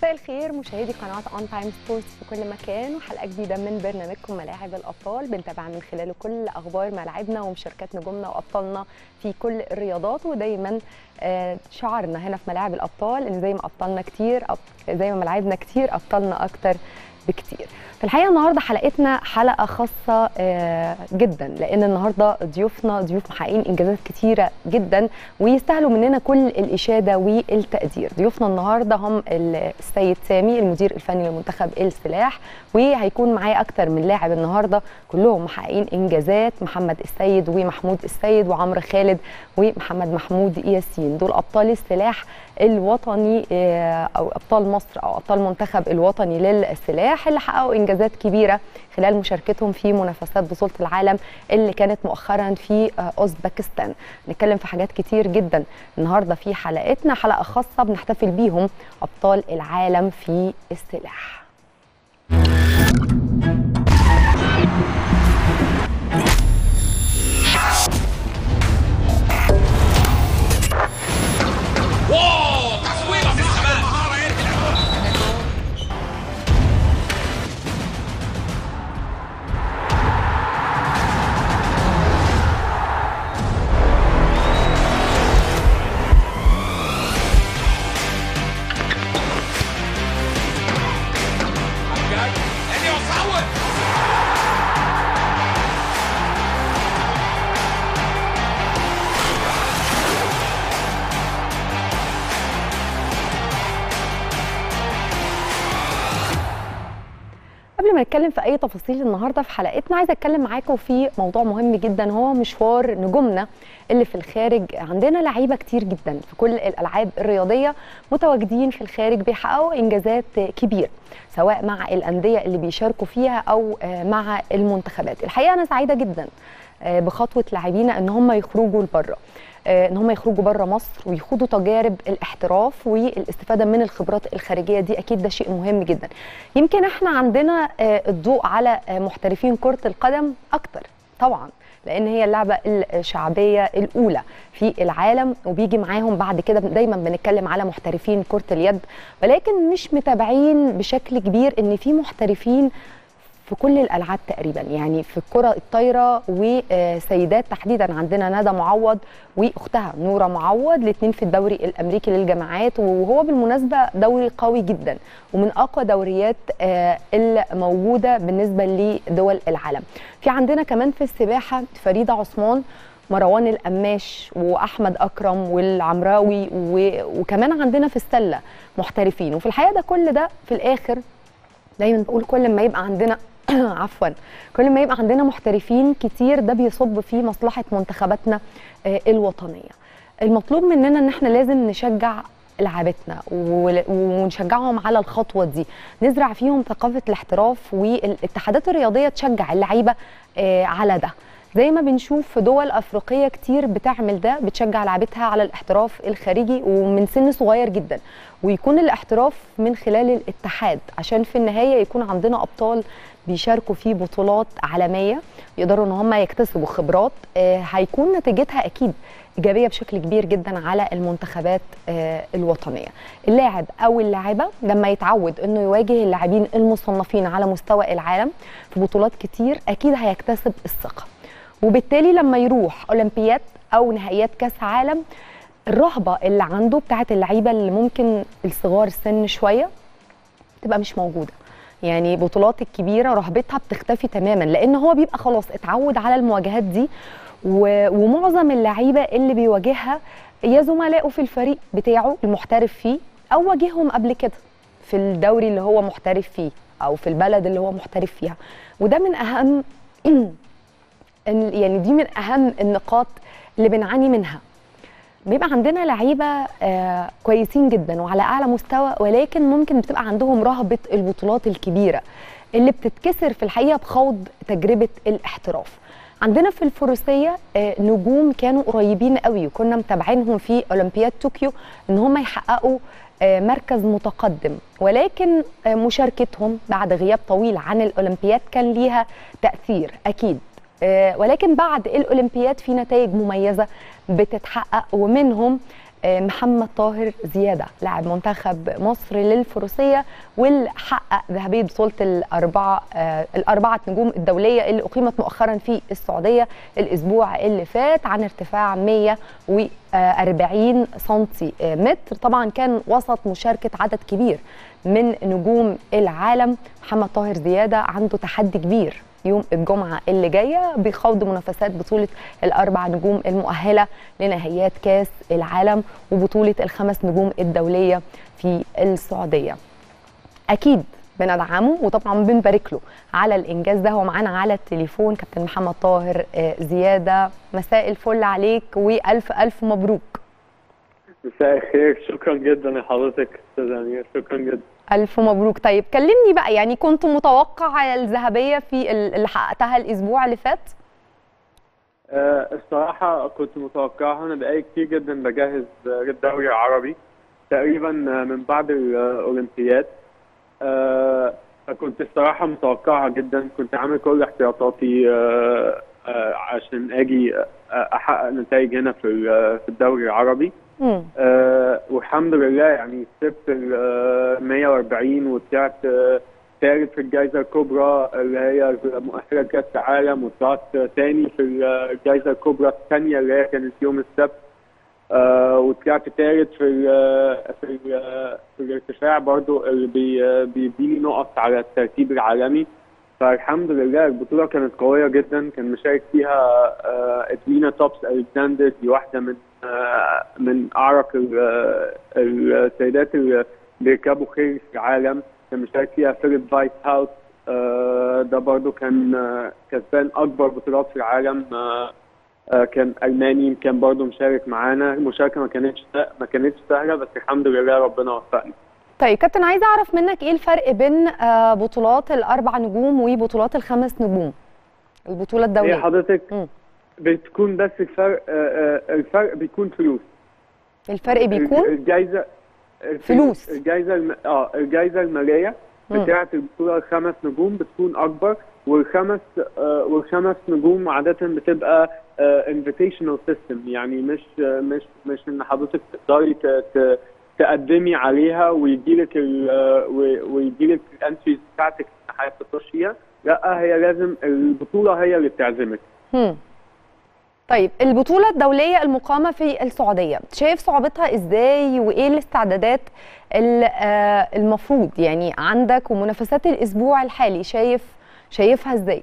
مساء الخير مشاهدي قناه اون تايم سبورتس في كل مكان وحلقه جديده من برنامجكم ملاعب الابطال بنتابع من خلاله كل اخبار ملاعبنا ومشاركات نجومنا وابطالنا في كل الرياضات ودايما آه، شعارنا هنا في ملاعب الابطال ان زي ما ابطالنا كتير أب- زي ما ملاعبنا كتير ابطالنا اكتر بكتير في الحقيقه النهارده حلقتنا حلقه خاصه آه، جدا لان النهارده ضيوفنا ضيوف محققين انجازات كتيره جدا ويستاهلوا مننا كل الاشاده والتقدير ضيوفنا النهارده هم السيد سامي المدير الفني لمنتخب السلاح وهيكون معايا اكتر من لاعب النهارده كلهم محققين انجازات محمد السيد ومحمود السيد وعمرو خالد ومحمد محمود ياسين دول ابطال السلاح الوطني آه، او ابطال مصر او ابطال المنتخب الوطني للسلاح اللي حققوا انجازات كبيره خلال مشاركتهم في منافسات بطوله العالم اللي كانت مؤخرا في آه، اوزبكستان نتكلم في حاجات كتير جدا النهارده في حلقتنا حلقه خاصه بنحتفل بيهم ابطال العالم في السلاح واو تصويبه في السماء حجاج اني يصوت قبل ما نتكلم في اي تفاصيل النهارده في حلقتنا عايزه اتكلم معاكم في موضوع مهم جدا هو مشوار نجومنا اللي في الخارج عندنا لعيبه كتير جدا في كل الالعاب الرياضيه متواجدين في الخارج بيحققوا انجازات كبيره سواء مع الانديه اللي بيشاركوا فيها او آه، مع المنتخبات الحقيقه انا سعيده جدا آه، بخطوه لاعبينا ان هم يخرجوا لبره آه، ان هم يخرجوا بره مصر ويخوضوا تجارب الاحتراف والاستفاده من الخبرات الخارجيه دي اكيد ده شيء مهم جدا يمكن احنا عندنا آه، الضوء على آه، محترفين كره القدم اكتر طبعا لان هي اللعبه الشعبيه الاولى في العالم وبيجي معاهم بعد كده دايما بنتكلم على محترفين كره اليد ولكن مش متابعين بشكل كبير ان في محترفين في كل الالعاب تقريبا يعني في الكره الطايره وسيدات تحديدا عندنا ندى معوض واختها نوره معوض الاثنين في الدوري الامريكي للجامعات وهو بالمناسبه دوري قوي جدا ومن اقوى دوريات آه، الموجوده بالنسبه لدول العالم في عندنا كمان في السباحه فريده عثمان مروان القماش واحمد اكرم والعمراوي و- وكمان عندنا في السله محترفين وفي الحقيقه ده كل ده في الاخر دايما بقول كل ما يبقى عندنا عفوا كل ما يبقى عندنا محترفين كتير ده بيصب في مصلحه منتخباتنا آه، الوطنيه المطلوب مننا ان احنا لازم نشجع لعبتنا ول- ونشجعهم على الخطوه دي نزرع فيهم ثقافه الاحتراف والاتحادات الرياضيه تشجع اللعيبه آه، على ده زي ما بنشوف في دول افريقيه كتير بتعمل ده بتشجع لعبتها على الاحتراف الخارجي ومن سن صغير جدا ويكون الاحتراف من خلال الاتحاد عشان في النهايه يكون عندنا ابطال بيشاركوا في بطولات عالميه يقدروا ان هم يكتسبوا خبرات آه، هيكون نتيجتها اكيد ايجابيه بشكل كبير جدا على المنتخبات آه، الوطنيه اللاعب او اللاعبه لما يتعود انه يواجه اللاعبين المصنفين على مستوى العالم في بطولات كتير اكيد هيكتسب الثقه وبالتالي لما يروح اولمبياد او نهائيات كاس عالم الرهبه اللي عنده بتاعت اللعيبه اللي ممكن الصغار السن شويه تبقى مش موجوده يعني بطولات الكبيره رهبتها بتختفي تماما لان هو بيبقى خلاص اتعود على المواجهات دي و... ومعظم اللعيبه اللي بيواجهها يا زملائه في الفريق بتاعه المحترف فيه او واجههم قبل كده في الدوري اللي هو محترف فيه او في البلد اللي هو محترف فيها وده من اهم ال- يعني دي من اهم النقاط اللي بنعاني منها بيبقى عندنا لعيبه آه كويسين جدا وعلى اعلى مستوى ولكن ممكن بتبقى عندهم رهبه البطولات الكبيره اللي بتتكسر في الحقيقه بخوض تجربه الاحتراف عندنا في الفروسيه آه نجوم كانوا قريبين قوي وكنا متابعينهم في اولمبياد طوكيو ان هم يحققوا آه مركز متقدم ولكن آه مشاركتهم بعد غياب طويل عن الاولمبياد كان ليها تاثير اكيد آه، ولكن بعد الاولمبياد في نتائج مميزه بتتحقق ومنهم آه، محمد طاهر زياده لاعب منتخب مصر للفروسيه واللي حقق ذهبيه بطوله الاربعه آه، الاربعه نجوم الدوليه اللي اقيمت مؤخرا في السعوديه الاسبوع اللي فات عن ارتفاع 140 سنتي متر طبعا كان وسط مشاركه عدد كبير من نجوم العالم محمد طاهر زياده عنده تحدي كبير يوم الجمعة اللي جاية بيخوض منافسات بطولة الأربع نجوم المؤهلة لنهائيات كاس العالم وبطولة الخمس نجوم الدولية في السعودية أكيد بندعمه وطبعا بنبارك له على الإنجاز ده هو معانا على التليفون كابتن محمد طاهر آه، زيادة مساء الفل عليك وألف ألف مبروك مساء الخير شكرا جدا لحضرتك استاذ امير شكرا جدا ألف مبروك طيب كلمني بقى يعني كنت متوقع الذهبية في ال- اللي حققتها الأسبوع اللي فات أه الصراحة كنت متوقعها أنا بقالي كتير جدا بجهز آه، للدوري العربي تقريبا آه، من بعد الأولمبياد أه فكنت الصراحة متوقعها جدا كنت عامل كل احتياطاتي أه أه عشان أجي آه، أحقق نتائج هنا في ال- في الدوري العربي مم. آه والحمد لله يعني كسبت ال آه، 140 وطلعت آه، ثالث في الجائزة الكبرى اللي هي مؤهلة كأس العالم وطلعت آه، ثاني في ال- آه، الجائزة الكبرى الثانية اللي هي كانت يوم السبت آه وطلعت ثالث في ال في ال في الارتفاع برضو اللي بي آه، بيديني نقط على الترتيب العالمي فالحمد لله البطولة كانت قوية جدا كان مشارك فيها آه، ادوينا توبس الكساندر دي واحدة من آه، من أعرق ال- آه، السيدات اللي بيركبوا خيل في العالم كان مشارك فيها فيليب فايت هاوس آه، ده برضو كان آه، كسبان أكبر بطولات في العالم آه، آه، كان ألماني كان برضو مشارك معانا المشاركة ما كانتش ما كانتش سهلة بس الحمد لله ربنا وفقني طيب كابتن عايزه اعرف منك ايه الفرق بين آه، بطولات الاربع نجوم وبطولات الخمس نجوم البطوله هي الدوليه حضرتك مم. بتكون بس الفرق آه، آه، الفرق بيكون فلوس الفرق بيكون الجائزه فلوس. الجائزه الم... اه الجائزه الماليه مم. بتاعه البطوله الخمس نجوم بتكون اكبر والخمس آه والخمس نجوم عاده بتبقى انفيتيشنال سيستم يعني مش آه، مش مش ان حضرتك تقدري ت... ت... تقدمي عليها ويجيلك ال... آه، و- ويجيلك الانتريز بتاعتك ان حضرتك تخش فيها لا هي لازم البطوله هي اللي بتعزمك مم. طيب البطوله الدوليه المقامه في السعوديه شايف صعوبتها ازاي وايه الاستعدادات ال- آه، المفروض يعني عندك ومنافسات الاسبوع الحالي شايف شايفها ازاي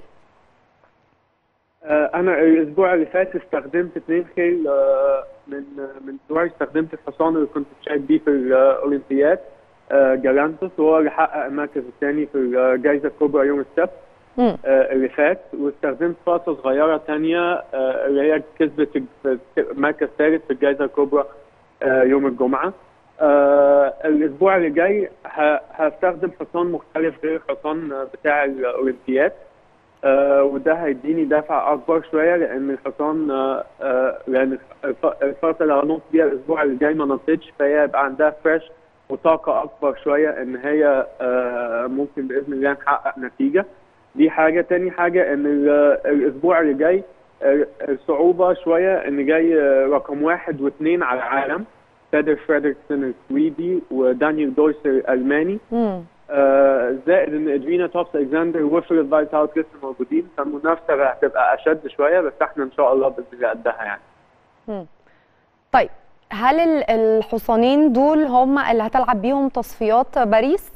آه، انا الاسبوع اللي فات استخدمت اثنين خيل آه، من من اسبوعي استخدمت الحصان اللي كنت بشارك بيه في الاولمبياد آه، جالانتوس وهو اللي حقق المركز الثاني في الجائزه الكبرى يوم السبت مم. آه، اللي فات واستخدمت فرصه صغيره ثانيه اللي هي كسبت مركز ثالث في الجائزه الكبرى آه، يوم الجمعه آه، الاسبوع اللي جاي ه- هستخدم حصان مختلف غير الحصان آه، بتاع الاولمبياد آه، وده هيديني دفع اكبر شويه لان الحصان آه، آه، لان الف- الفتره اللي هنط بيها الاسبوع اللي جاي ما نطتش فهي يبقى عندها فريش وطاقه اكبر شويه ان هي آه، ممكن باذن الله نحقق نتيجه دي حاجه تاني حاجه ان ال- الاسبوع اللي جاي آه، الصعوبه شويه ان جاي آه، رقم واحد واثنين على العالم فيدر فريدريكسون السويدي ودانيال دويسر الالماني مم. آه، زائد ان ادرينا توبس الكسندر وفرد فايت اوت لسه موجودين فالمنافسه هتبقى اشد شويه بس احنا ان شاء الله باذن الله قدها يعني طيب هل ال- الحصانين دول هم اللي هتلعب بيهم تصفيات باريس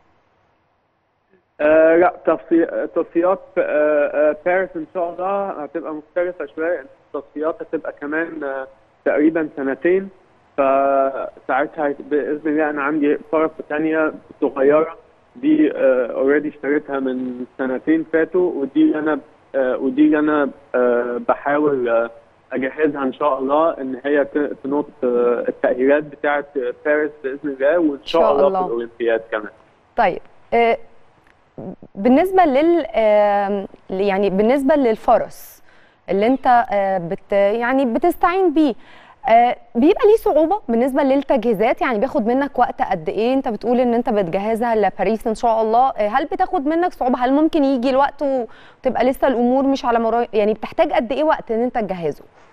آه لا تصفي- تصفيات آه آه باريس ان شاء الله هتبقى مختلفه شويه التصفيات هتبقى كمان آه تقريبا سنتين فساعتها هيت- باذن الله انا عندي فرصه ثانيه صغيره دي اوريدي اشتريتها من سنتين فاتوا ودي اللي انا آه ودي اللي انا آه بحاول آه اجهزها ان شاء الله ان هي ت- تنط آه التاهيلات بتاعه باريس باذن الله وان شاء شاء الله, الله. في الاولمبياد كمان طيب آه، بالنسبه لل آه، يعني بالنسبه للفرس اللي انت آه، بت يعني بتستعين بيه آه، بيبقى ليه صعوبه بالنسبه للتجهيزات يعني بياخد منك وقت قد ايه انت بتقول ان انت بتجهزها لباريس ان شاء الله آه، هل بتاخد منك صعوبه هل ممكن يجي الوقت وتبقى لسه الامور مش على مرا يعني بتحتاج قد ايه وقت ان انت تجهزه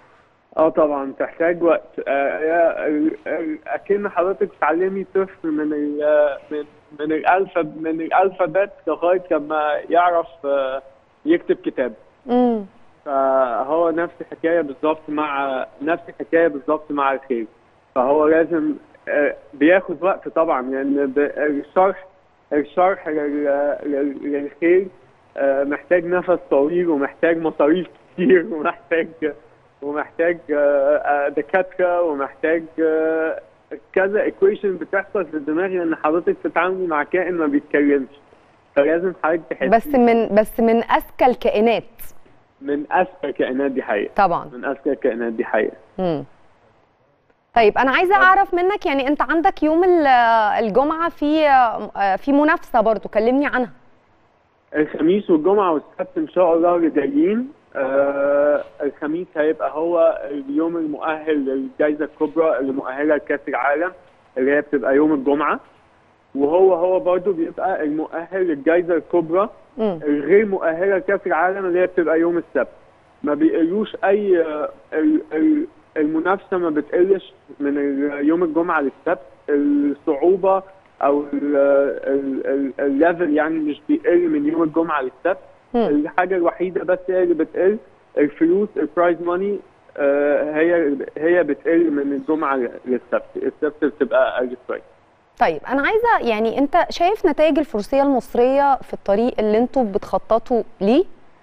اه طبعا تحتاج وقت آه يا- ال- ال- اكن حضرتك بتعلمي طفل من ال من من الالفا من الالفابت لغايه لما يعرف آه يكتب كتاب امم فهو نفس الحكايه بالظبط مع نفس الحكايه بالظبط مع الخير فهو لازم آه، بياخد وقت طبعا لان ب- الشرح الشرح لل- لل- للخير آه، محتاج نفس طويل ومحتاج مصاريف كتير ومحتاج ومحتاج آه، آه، دكاتره ومحتاج آه، كذا ايكويشن بتحصل في الدماغ لان حضرتك بتتعاملي مع كائن ما بيتكلمش فلازم حضرتك تحسي بس من بس من اذكى الكائنات من اذكى الكائنات دي حقيقه طبعا من اذكى الكائنات دي حقيقه مم. طيب انا عايزه اعرف منك يعني انت عندك يوم ال- الجمعه في في منافسه برضو كلمني عنها الخميس والجمعه والسبت ان شاء الله اللي جايين آه الخميس هيبقى هو اليوم المؤهل للجائزه الكبرى اللي مؤهله لكاس العالم اللي هي بتبقى يوم الجمعه وهو هو برضه بيبقى المؤهل للجائزه الكبرى مم. الغير مؤهله لكاس العالم اللي هي بتبقى يوم السبت ما بيقلوش اي آه، ال- ال- المنافسه ما بتقلش من ال- يوم الجمعه للسبت الصعوبه او ال- ال- ال- الليفل يعني مش بيقل من يوم الجمعه للسبت مم. الحاجه الوحيده بس هي اللي بتقل الفلوس البرايز ماني هي هي بتقل من الجمعه للسبت السبت بتبقى اقل شويه طيب انا عايزه يعني انت شايف نتائج الفروسيه المصريه في الطريق اللي انتوا بتخططوا ليه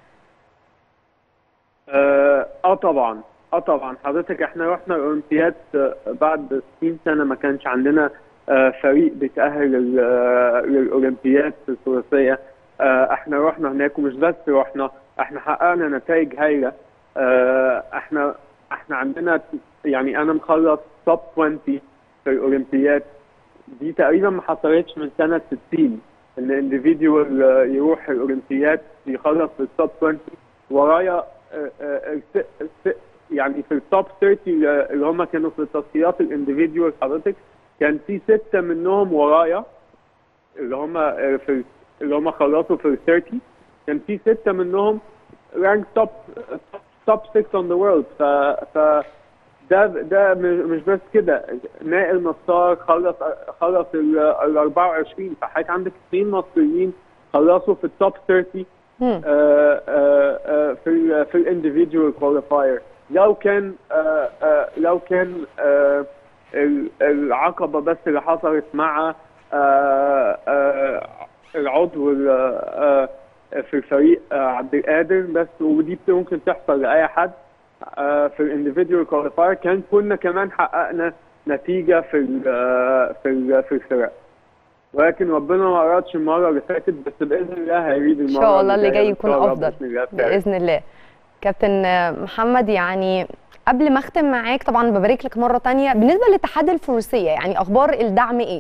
اه آه طبعا اه طبعا حضرتك احنا رحنا الاولمبياد آه، بعد 60 سنه ما كانش عندنا آه فريق بيتاهل لل- آه، للاولمبياد في الفروسيه آه احنا رحنا هناك ومش بس رحنا احنا حققنا نتائج هايله آه احنا احنا عندنا يعني انا مخلص توب 20 في الاولمبياد دي تقريبا ما حصلتش من سنه 60 ان انديفيديوال يروح الاولمبياد يخلص في التوب 20 ورايا آه، آه، الس- الس- يعني في التوب 30 اللي هم كانوا في التصفيات الانديفيديوال حضرتك كان في سته منهم ورايا اللي هم آه، في اللي هم خلصوا في ال 30 كان في سته منهم رانك توب توب 6 اون ذا وورلد ف ف ده ده م- مش بس كده نائل نصار خلص خلص ال ال 24 فحضرتك عندك اثنين مصريين خلصوا في التوب 30 مم. آه، آه، آه، في ال في الانديفيدوال كواليفاير لو كان آه، آه، لو كان آه، ال- العقبه بس اللي حصلت مع آه، آه، العضو ال- آه، في الفريق آه، عبد القادر بس ودي بت- ممكن تحصل لاي حد آه، في الانديفيدوال كواليفاير كان كنا كمان حققنا نتيجه في ال في ال في الفرق ولكن ربنا ما ارادش المره اللي فاتت بس باذن الله هيريد المره ان شاء الله اللي جاية جاي إن يكون شاء الله افضل بإذن الله فعلا. باذن الله كابتن محمد يعني قبل ما اختم معاك طبعا ببارك لك مره تانية بالنسبه لاتحاد الفروسيه يعني اخبار الدعم ايه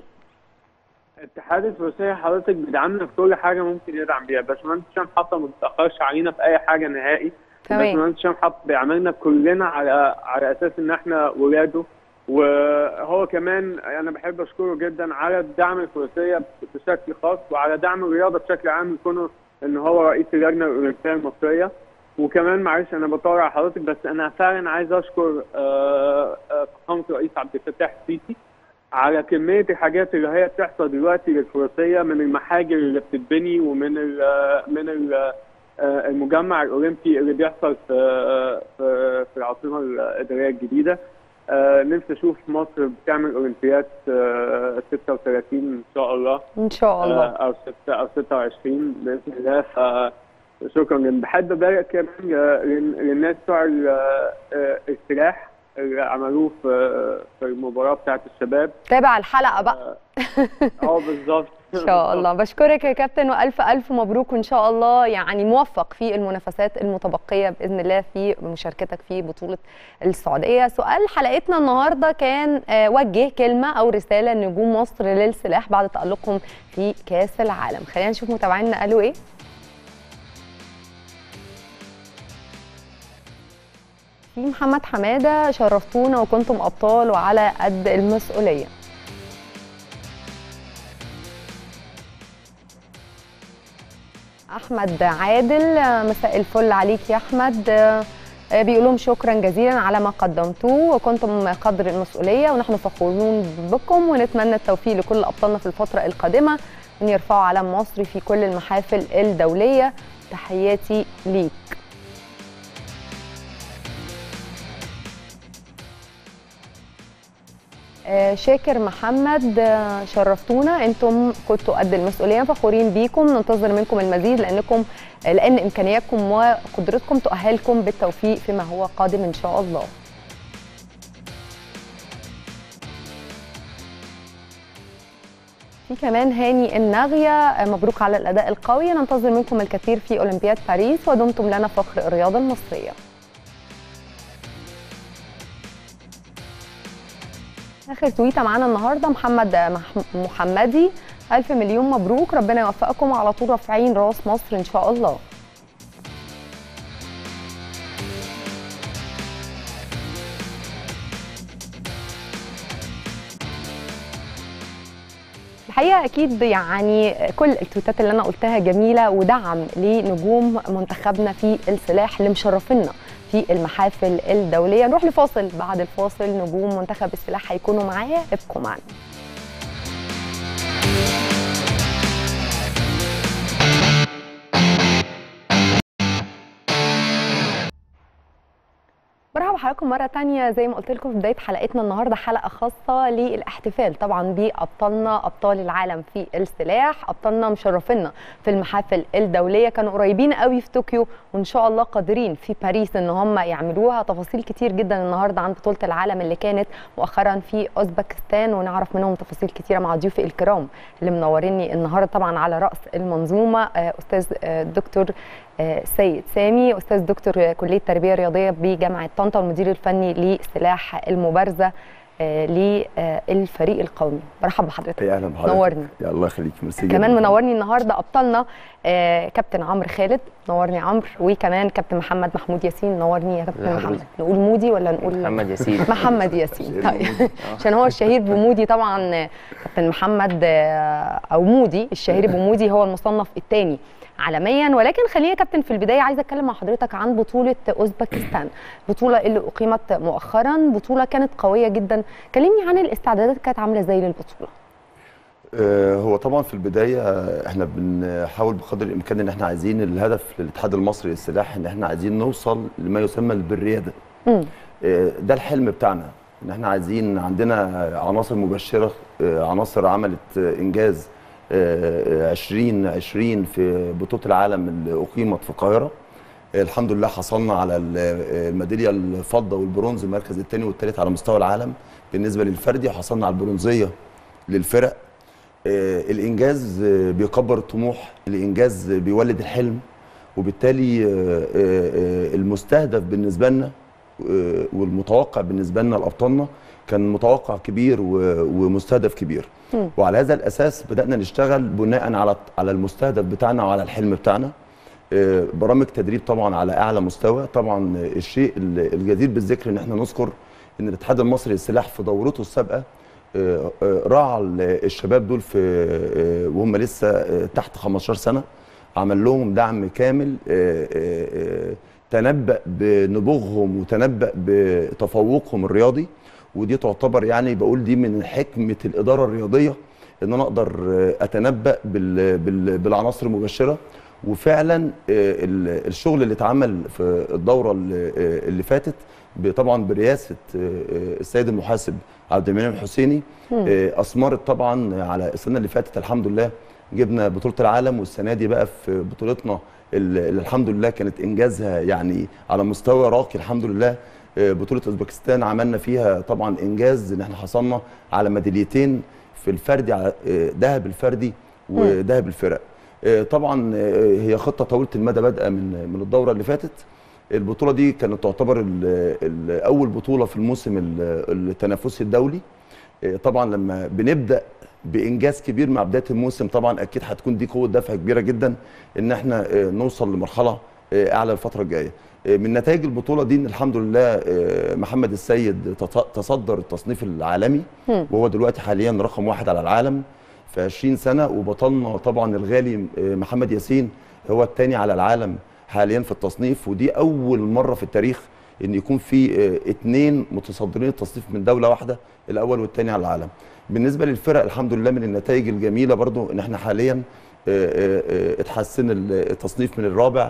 اتحاد الفروسيه حضرتك بيدعمنا في كل حاجه ممكن يدعم بيها باشمهندس هشام حطه ما بيتاخرش علينا في اي حاجه نهائي تمام باشمهندس هشام حطه بيعاملنا كلنا على على اساس ان احنا ولاده وهو كمان انا بحب اشكره جدا على الدعم الفروسيه بشكل خاص وعلى دعم الرياضه بشكل عام كونه ان هو رئيس اللجنه الاولمبيه المصريه وكمان معلش انا بطور على حضرتك بس انا فعلا عايز اشكر آه، آه، فخامه الرئيس عبد الفتاح السيسي على كميه الحاجات اللي هي بتحصل دلوقتي للفروسيه من المحاجر اللي بتتبني ومن ال من ال آه، المجمع الاولمبي اللي بيحصل في في في العاصمه الاداريه الجديده آه، نفسي اشوف مصر بتعمل اولمبياد آه، 36 ان شاء الله ان شاء الله آه، او 6 او 26 باذن الله ف شكرا جدا بحب ابارك كمان آه، لل- للناس بتوع ال- آه، السلاح اللي عملوه في في المباراه بتاعت الشباب تابع الحلقه بقى اه بالظبط ان شاء الله بشكرك يا كابتن والف الف مبروك وان شاء الله يعني موفق في المنافسات المتبقيه باذن الله في مشاركتك في بطوله السعوديه سؤال حلقتنا النهارده كان آه، وجه كلمه او رساله لنجوم مصر للسلاح بعد تالقهم في كاس العالم خلينا نشوف متابعينا قالوا ايه في محمد حماده شرفتونا وكنتم ابطال وعلى قد المسؤوليه احمد عادل مساء الفل عليك يا احمد آه، بيقول لهم شكرا جزيلا على ما قدمتوه وكنتم قدر المسؤوليه ونحن فخورون بكم ونتمنى التوفيق لكل ابطالنا في الفتره القادمه ان يرفعوا علم مصر في كل المحافل الدوليه تحياتي ليك آه، شاكر محمد آه، شرفتونا انتم كنتوا قد المسؤوليه فخورين بيكم ننتظر منكم المزيد لانكم آه، لان امكانياتكم وقدرتكم تؤهلكم بالتوفيق فيما هو قادم ان شاء الله في كمان هاني الناغية آه، مبروك على الأداء القوي ننتظر منكم الكثير في أولمبياد باريس ودمتم لنا فخر الرياضة المصرية اخر تويته معانا النهارده محمد مح- محمدي الف مليون مبروك ربنا يوفقكم على طول رافعين راس مصر ان شاء الله الحقيقه اكيد يعني كل التويتات اللي انا قلتها جميله ودعم لنجوم منتخبنا في السلاح اللي مشرفينا في المحافل الدوليه نروح لفاصل بعد الفاصل نجوم منتخب السلاح هيكونوا معايا ابقوا معنا مرحبا بحضراتكم مرة تانية زي ما قلت لكم في بداية حلقتنا النهاردة حلقة خاصة للاحتفال طبعا بأبطالنا أبطال العالم في السلاح أبطالنا مشرفينا في المحافل الدولية كانوا قريبين قوي في طوكيو وإن شاء الله قادرين في باريس إن هم يعملوها تفاصيل كتير جدا النهاردة عن بطولة العالم اللي كانت مؤخرا في أوزبكستان ونعرف منهم تفاصيل كتيرة مع ضيوفي الكرام اللي منوريني النهاردة طبعا على رأس المنظومة آه، أستاذ آه، دكتور آه، سيد سامي استاذ دكتور كليه التربيه الرياضيه بجامعه طنطا والمدير الفني لسلاح المبارزه آه، للفريق القومي برحب بحضرتك يا اهلا بحضرتك نورني. يا الله يخليك ميرسي كمان جداً. منورني النهارده ابطالنا آه، كابتن عمرو خالد نورني عمرو وكمان كابتن محمد محمود ياسين نورني يا كابتن لا محمد حضرتك. نقول مودي ولا نقول محمد ياسين محمد ياسين شهير طيب بمودي. عشان هو الشهير بمودي طبعا آه، كابتن محمد آه، او مودي الشهير بمودي هو المصنف الثاني عالميا ولكن خلينا يا كابتن في البدايه عايزه اتكلم مع حضرتك عن بطوله اوزبكستان بطوله اللي اقيمت مؤخرا بطوله كانت قويه جدا كلمني عن الاستعدادات كانت عامله ازاي للبطوله آه، هو طبعا في البدايه آه، احنا بنحاول بقدر الامكان ان احنا عايزين الهدف للاتحاد المصري للسلاح ان احنا عايزين نوصل لما يسمى بالرياده مم. آه، ده الحلم بتاعنا ان احنا عايزين عندنا عناصر مبشره آه، عناصر عملت آه، انجاز آه، 2020 في بطوله العالم اللي اقيمت في القاهره آه، الحمد لله حصلنا على ال- آه، الميداليه الفضه والبرونز المركز الثاني والثالث على مستوى العالم بالنسبه للفردي وحصلنا على البرونزيه للفرق آه، الانجاز آه، بيكبر الطموح الانجاز بيولد الحلم وبالتالي آه، آه، آه، المستهدف بالنسبه لنا آه، والمتوقع بالنسبه لنا لابطالنا كان متوقع كبير و- ومستهدف كبير مم. وعلى هذا الاساس بدانا نشتغل بناء على على المستهدف بتاعنا وعلى الحلم بتاعنا آه، برامج تدريب طبعا على اعلى مستوى طبعا آه، الشيء ال- الجدير بالذكر ان احنا نذكر ان الاتحاد المصري للسلاح في دورته السابقه آه، آه، راعى ال- الشباب دول في آه، وهم لسه آه، تحت 15 سنه عمل لهم دعم كامل آه، آه، آه، تنبأ بنبوغهم وتنبأ بتفوقهم الرياضي ودي تعتبر يعني بقول دي من حكمه الاداره الرياضيه ان انا اقدر آه، اتنبأ بال- بال- بالعناصر المبشره وفعلا آه، ال- الشغل اللي اتعمل في الدوره اللي آه، اللي فاتت ب- طبعا برئاسه آه، آه، السيد المحاسب عبد المنعم الحسيني آه، اثمرت طبعا على السنه اللي فاتت الحمد لله جبنا بطوله العالم والسنه دي بقى في بطولتنا اللي اللي الحمد لله كانت انجازها يعني على مستوى راقي الحمد لله آه، بطوله اوزبكستان عملنا فيها طبعا انجاز ان احنا حصلنا على ميداليتين في الفردي على آه، ذهب الفردي وذهب الفرق آه، طبعا آه، هي خطه طويله المدى بادئه من من الدوره اللي فاتت البطوله دي كانت تعتبر ال- ال- اول بطوله في الموسم ال- التنافسي الدولي آه، طبعا لما بنبدا بانجاز كبير مع بدايه الموسم طبعا اكيد هتكون دي قوه دفع كبيره جدا ان احنا آه، نوصل لمرحله آه، اعلى الفتره الجايه آه، من نتائج البطوله دي ان الحمد لله آه، محمد السيد تط- تصدر التصنيف العالمي مم. وهو دلوقتي حاليا رقم واحد على العالم في 20 سنه وبطلنا طبعا الغالي آه، محمد ياسين هو الثاني على العالم حاليا في التصنيف ودي اول مره في التاريخ ان يكون في آه، اتنين متصدرين التصنيف من دوله واحده الاول والثاني على العالم بالنسبه للفرق الحمد لله من النتائج الجميله برضو ان احنا حاليا آه، آه، آه، اتحسن التصنيف من الرابع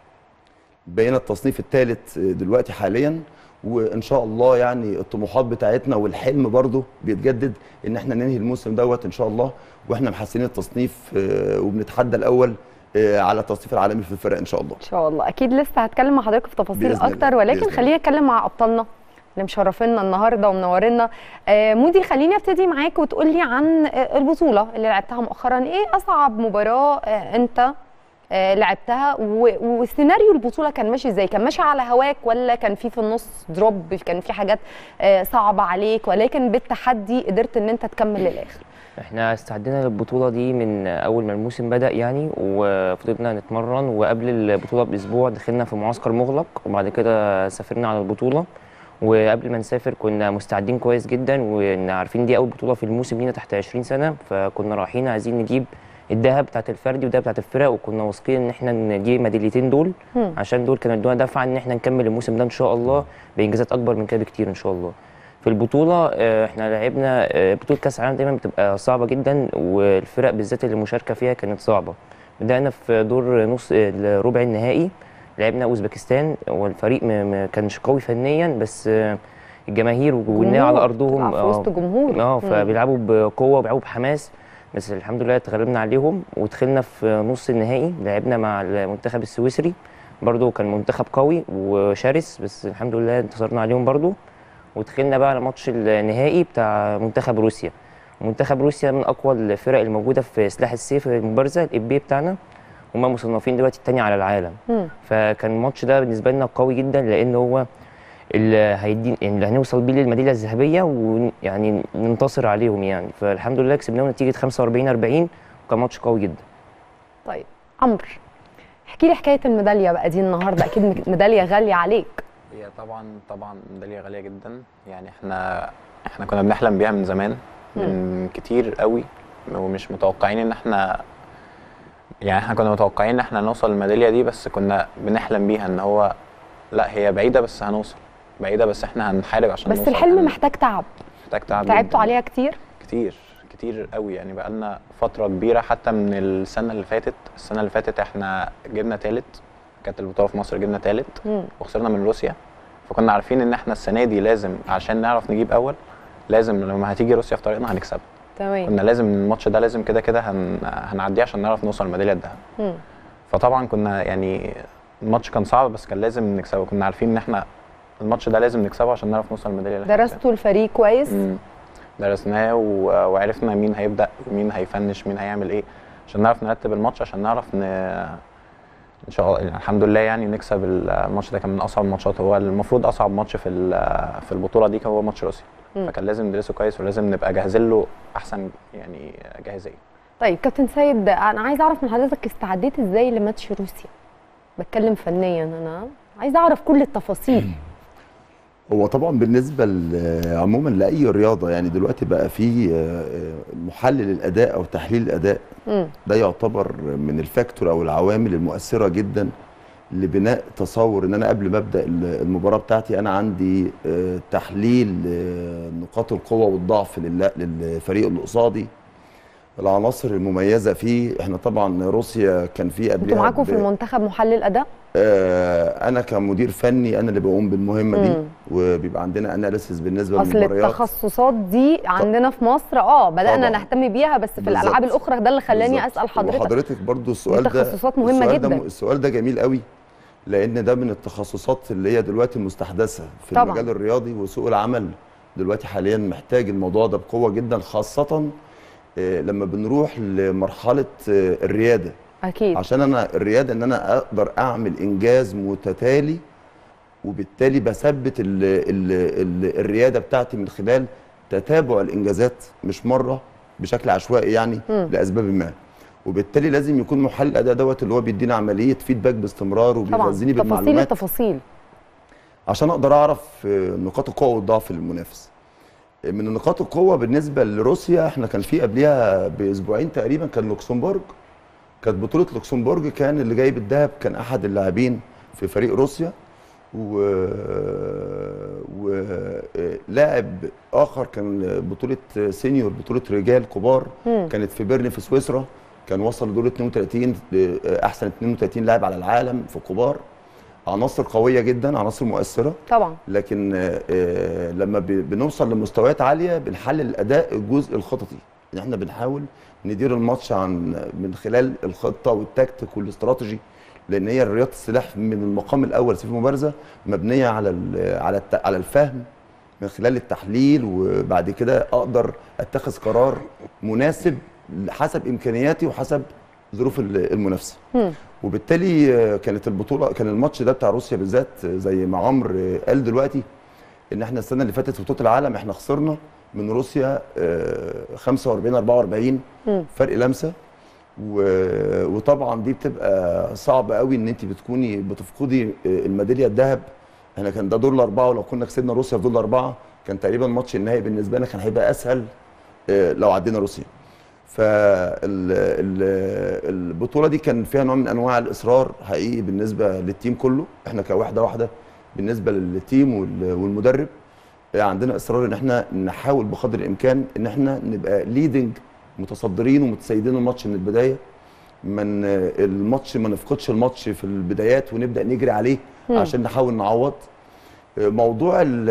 بقينا التصنيف الثالث دلوقتي حاليا وان شاء الله يعني الطموحات بتاعتنا والحلم برضو بيتجدد ان احنا ننهي الموسم دوت ان شاء الله واحنا محسنين التصنيف آه، وبنتحدى الاول آه، على التصنيف العالمي في الفرق ان شاء الله ان شاء الله اكيد لسه هتكلم مع حضرتك في تفاصيل بإذن الله، اكتر ولكن بإذن خليني اتكلم مع ابطالنا اللي مشرفينا النهارده ومنورينا آه مودي خليني ابتدي معاك وتقول لي عن آه البطوله اللي لعبتها مؤخرا ايه اصعب مباراه آه انت آه لعبتها و- وسيناريو البطوله كان ماشي ازاي كان ماشي على هواك ولا كان في في النص دروب كان في حاجات آه صعبه عليك ولكن بالتحدي قدرت ان انت تكمل للاخر احنا استعدينا للبطولة دي من أول ما الموسم بدأ يعني وفضلنا نتمرن وقبل البطولة بأسبوع دخلنا في معسكر مغلق وبعد كده سافرنا على البطولة وقبل ما نسافر كنا مستعدين كويس جدا وإن عارفين دي أول بطولة في الموسم لينا تحت 20 سنة فكنا رايحين عايزين نجيب الذهب بتاعت الفردي والذهب بتاعت الفرق وكنا واثقين ان احنا نجيب ميداليتين دول مم. عشان دول كانوا ادونا دفعه ان احنا نكمل الموسم ده ان شاء الله بانجازات اكبر من كده بكتير ان شاء الله في البطوله آه، احنا لعبنا آه، بطوله كاس العالم دايما بتبقى صعبه جدا والفرق بالذات اللي المشاركه فيها كانت صعبه بدانا في دور نص آه، ربع النهائي لعبنا اوزبكستان والفريق ما ما كانش قوي فنيا بس آه، الجماهير والناس على جمهور، ارضهم تلعب في وسط جمهور اه مم. فبيلعبوا بقوه وبيلعبوا بحماس بس الحمد لله اتغلبنا عليهم ودخلنا في نص النهائي لعبنا مع المنتخب السويسري برضو كان منتخب قوي وشرس بس الحمد لله انتصرنا عليهم برضو ودخلنا بقى على ماتش النهائي بتاع منتخب روسيا منتخب روسيا من اقوى الفرق الموجوده في سلاح السيف المبارزه الاب بتاعنا هم مصنفين دلوقتي التاني على العالم مم. فكان الماتش ده بالنسبه لنا قوي جدا لان هو اللي هيدين اللي هنوصل بيه للميداليه الذهبيه ويعني ننتصر عليهم يعني فالحمد لله كسبناهم نتيجه 45 40 وكان ماتش قوي جدا طيب عمرو احكي لي حكايه الميداليه بقى دي النهارده اكيد مك- ميداليه غاليه عليك هي طبعا طبعا ميداليه غاليه جدا يعني احنا احنا كنا بنحلم بيها من زمان من كتير قوي ومش متوقعين ان احنا يعني احنا كنا متوقعين ان احنا نوصل للميداليه دي بس كنا بنحلم بيها ان هو لا هي بعيده بس هنوصل بعيده بس احنا هنحارب عشان بس نوصل الحلم هن- محتاج تعب محتاج تعب تعبتوا جداً. عليها كتير كتير كتير قوي يعني بقالنا فترة كبيرة حتى من السنة اللي فاتت السنة اللي فاتت احنا جبنا تالت كانت البطولة في مصر جبنا تالت مم. وخسرنا من روسيا فكنا عارفين ان احنا السنة دي لازم عشان نعرف نجيب اول لازم لما هتيجي روسيا في طريقنا هنكسبها تمام كنا لازم الماتش ده لازم كده كده هن... هنعديه عشان نعرف نوصل لميدالية الذهب مم. فطبعا كنا يعني الماتش كان صعب بس كان لازم نكسبه كنا عارفين ان احنا الماتش ده لازم نكسبه عشان نعرف نوصل للميدالية اللي إحنا عايزينها. درستوا الفريق كويس مم. درسناه و- وعرفنا مين هيبدا ومين هيفنش مين هيعمل ايه عشان نعرف نرتب الماتش عشان نعرف ن... ان شاء الله يعني الحمد لله يعني نكسب الماتش ده كان من اصعب الماتشات هو المفروض اصعب ماتش في ال- في البطوله دي كان هو ماتش روسيا مم. فكان لازم ندرسه كويس ولازم نبقى جاهزين له احسن يعني جاهزيه طيب كابتن سيد انا عايزه اعرف من حضرتك استعديت ازاي لماتش روسيا بتكلم فنيا انا عايزه اعرف كل التفاصيل هو طبعا بالنسبه ل- عموما لاي رياضه يعني دلوقتي بقى في آه، محلل الاداء او تحليل الاداء مم. ده يعتبر من الفاكتور او العوامل المؤثره جدا لبناء تصور ان انا قبل ما ابدا ال- المباراه بتاعتي انا عندي آه، تحليل آه، نقاط القوه والضعف لل- للفريق اللي قصادي العناصر المميزه فيه احنا طبعا روسيا كان في قبلها انتوا معاكم ب- في المنتخب محلل اداء آه، انا كمدير فني انا اللي بقوم بالمهمه دي مم. وبيبقى عندنا اناليسيس بالنسبه اصل للمباريات التخصصات دي عندنا في مصر اه بدانا طبعاً. نهتم بيها بس في بالظبط. الالعاب الاخرى ده اللي خلاني بالظبط. اسال حضرتك وحضرتك برضو السؤال ده تخصصات مهمة السؤال ده جداً. السؤال ده جميل قوي لان ده من التخصصات اللي هي دلوقتي مستحدثه في طبعاً. المجال الرياضي وسوق العمل دلوقتي حاليا محتاج الموضوع ده بقوه جدا خاصه آه، لما بنروح لمرحله آه، الرياده اكيد عشان انا الرياده ان انا اقدر اعمل انجاز متتالي وبالتالي بثبت ال ال ال الرياده بتاعتي من خلال تتابع الانجازات مش مره بشكل عشوائي يعني مم. لاسباب ما وبالتالي لازم يكون محلل الاداء دوت اللي هو بيدينا عمليه فيدباك باستمرار طبعا وبيغذيني تفاصيل بالمعلومات التفاصيل عشان اقدر اعرف آه، نقاط القوه والضعف للمنافس آه، من نقاط القوه بالنسبه لروسيا احنا كان في قبلها باسبوعين تقريبا كان لوكسمبورج كانت بطوله لوكسمبورج كان اللي جايب الذهب كان احد اللاعبين في فريق روسيا ولاعب اخر كان بطوله سينيور بطوله رجال كبار مم. كانت في بيرن في سويسرا كان وصل لدور 32 ل- احسن 32 لاعب على العالم في كبار عناصر قويه جدا عناصر مؤثره طبعا لكن آه، آه، لما ب- بنوصل لمستويات عاليه بنحلل الاداء الجزء الخططي ان احنا بنحاول ندير الماتش عن من خلال الخطه والتكتيك والاستراتيجي لان هي رياضه السلاح من المقام الاول في المبارزه مبنيه على ال- على الت- على الفهم من خلال التحليل وبعد كده اقدر اتخذ قرار مناسب حسب امكانياتي وحسب ظروف ال- المنافسه مم. وبالتالي آه، كانت البطوله كان الماتش ده بتاع روسيا بالذات آه، زي ما عمرو آه، قال دلوقتي ان احنا السنه اللي فاتت في بطوله العالم احنا خسرنا من روسيا آه، 45 44 مم. فرق لمسه و- وطبعا دي بتبقى صعب قوي ان انت بتكوني بتفقدي آه، الميداليه الذهب احنا كان ده دور الاربعه ولو كنا كسبنا روسيا في دور الاربعه كان تقريبا ماتش النهائي بالنسبه لنا كان هيبقى اسهل آه، لو عدينا روسيا فالبطوله دي كان فيها نوع من انواع الاصرار حقيقي بالنسبه للتيم كله احنا كوحده واحده بالنسبه للتيم وال- والمدرب عندنا اصرار ان احنا نحاول بقدر الامكان ان احنا نبقى ليدنج متصدرين ومتسيدين الماتش من البدايه من الماتش ما نفقدش الماتش في البدايات ونبدا نجري عليه مم. عشان نحاول نعوض موضوع ال-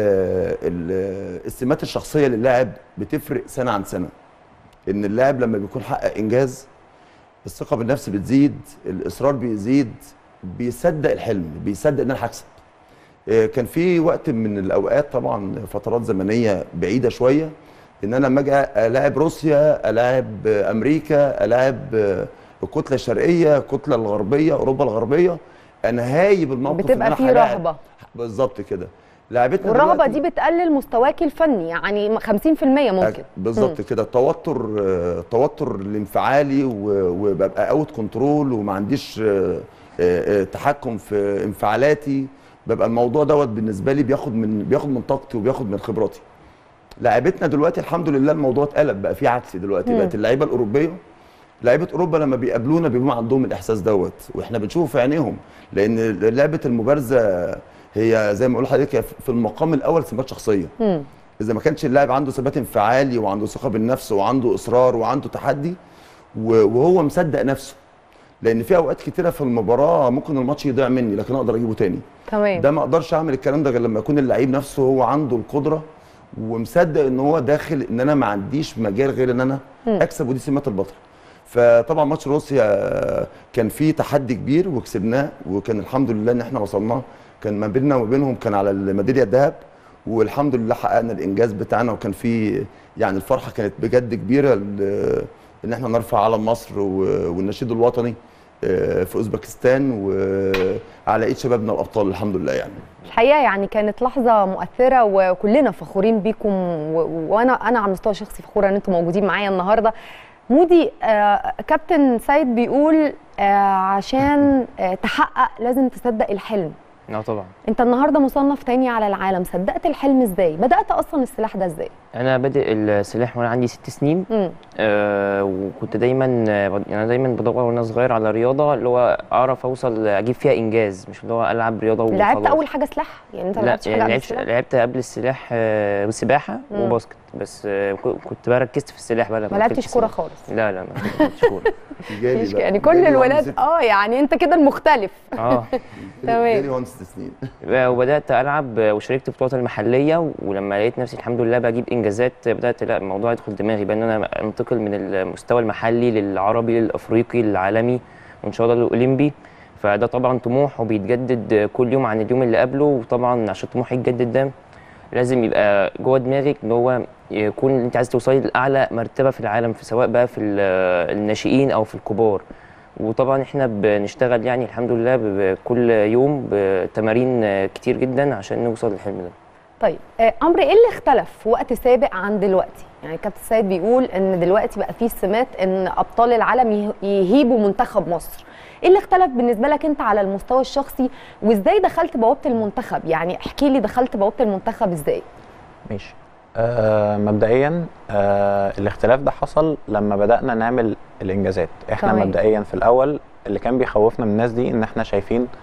ال- السمات الشخصيه للاعب بتفرق سنه عن سنه ان اللاعب لما بيكون حقق انجاز الثقه بالنفس بتزيد الاصرار بيزيد بيصدق الحلم بيصدق ان انا هكسب آه، كان في وقت من الاوقات طبعا فترات زمنيه بعيده شويه ان انا لما اجي الاعب روسيا الاعب امريكا الاعب آه، الكتله الشرقيه الكتله الغربيه اوروبا الغربيه انا هايب الموقف إن بتبقى أنا فيه هلاعب. رهبه بالظبط كده لعبتنا والرهبه دلوقتي- دي بتقلل مستواك الفني يعني 50% ممكن بالظبط كده التوتر آه، التوتر الانفعالي و- وببقى اوت كنترول وما عنديش آه، آه، آه، تحكم في انفعالاتي ببقى الموضوع دوت بالنسبه لي بياخد من بياخد من طاقتي وبياخد من خبراتي لعيبتنا دلوقتي الحمد لله الموضوع اتقلب بقى في عكس دلوقتي مم. بقت اللعيبه الاوروبيه لعيبه اوروبا لما بيقابلونا بيبقوا عندهم الاحساس دوت واحنا بنشوفه في عينيهم لان لعبه المبارزه هي زي ما اقول لحضرتك هي في المقام الاول سمات شخصيه مم. اذا ما كانش اللاعب عنده ثبات انفعالي وعنده ثقه بالنفس وعنده اصرار وعنده تحدي و- وهو مصدق نفسه لان في اوقات كتيره في المباراه ممكن الماتش يضيع مني لكن اقدر اجيبه تاني تمام ده ما اقدرش اعمل الكلام ده غير لما يكون اللعيب نفسه هو عنده القدره ومصدق ان هو داخل ان انا ما عنديش مجال غير ان انا مم. اكسب ودي سمات البطل فطبعا ماتش روسيا كان فيه تحدي كبير وكسبناه وكان الحمد لله ان احنا وصلنا كان ما بيننا وما بينهم كان على الميداليه الذهب والحمد لله حققنا الانجاز بتاعنا وكان في يعني الفرحه كانت بجد كبيره ل- ان احنا نرفع علم مصر و- والنشيد الوطني آه، في اوزبكستان وعلى ايد شبابنا الابطال الحمد لله يعني الحقيقه يعني كانت لحظه مؤثره وكلنا فخورين بيكم و... وانا انا على المستوى الشخصي فخوره ان انتم موجودين معايا النهارده مودي آه كابتن سيد بيقول آه عشان آه تحقق لازم تصدق الحلم اه طبعا انت النهارده مصنف تاني على العالم صدقت الحلم ازاي بدات اصلا السلاح ده ازاي انا بادئ السلاح وانا عندي ست سنين مم. آه وكنت دايما آه، بد- يعني انا دايما بدور وانا صغير على رياضه اللي هو اعرف اوصل اجيب فيها انجاز مش اللي هو العب رياضه وخلاص لعبت اول حاجه سلاح يعني انت ما لا لعبتش حاجه يعني قبل لعبت السلاح لعبت قبل السلاح آه، سباحه مم. وباسكت بس آه، ك- كنت بقى ركزت في السلاح بقى لما ما دخلت لعبتش السلاح. كوره خالص لا لا ما لعبتش كوره جالي مفيش بقى. يعني كل جالي الولاد وأنا ست- اه يعني انت كده المختلف اه تمام. جالي وانا ست سنين بقى وبدات العب وشاركت في البطولات المحليه ولما لقيت نفسي الحمد لله بجيب انجازات بدات لا الموضوع يدخل دماغي بقى ان انا انتقل من المستوى المحلي للعربي للافريقي للعالمي وان شاء الله للاولمبي فده طبعا طموح وبيتجدد كل يوم عن اليوم اللي قبله وطبعا عشان الطموح يتجدد ده لازم يبقى جوه دماغك ان هو يكون انت عايز توصلي لاعلى مرتبه في العالم في سواء بقى في ال- الناشئين او في الكبار وطبعا احنا بنشتغل يعني الحمد لله ب- بكل يوم بتمارين كتير جدا عشان نوصل للحلم ده طيب آه، عمرو ايه اللي اختلف في وقت سابق عن دلوقتي؟ يعني كابتن سيد بيقول ان دلوقتي بقى فيه سمات ان ابطال العالم يه- يهيبوا منتخب مصر. ايه اللي اختلف بالنسبه لك انت على المستوى الشخصي وازاي دخلت بوابه المنتخب؟ يعني احكي لي دخلت بوابه المنتخب ازاي؟ ماشي آه مبدئيا آه الاختلاف ده حصل لما بدأنا نعمل الإنجازات احنا تمام. مبدئيا في الأول اللي كان بيخوفنا من الناس دي إن احنا شايفين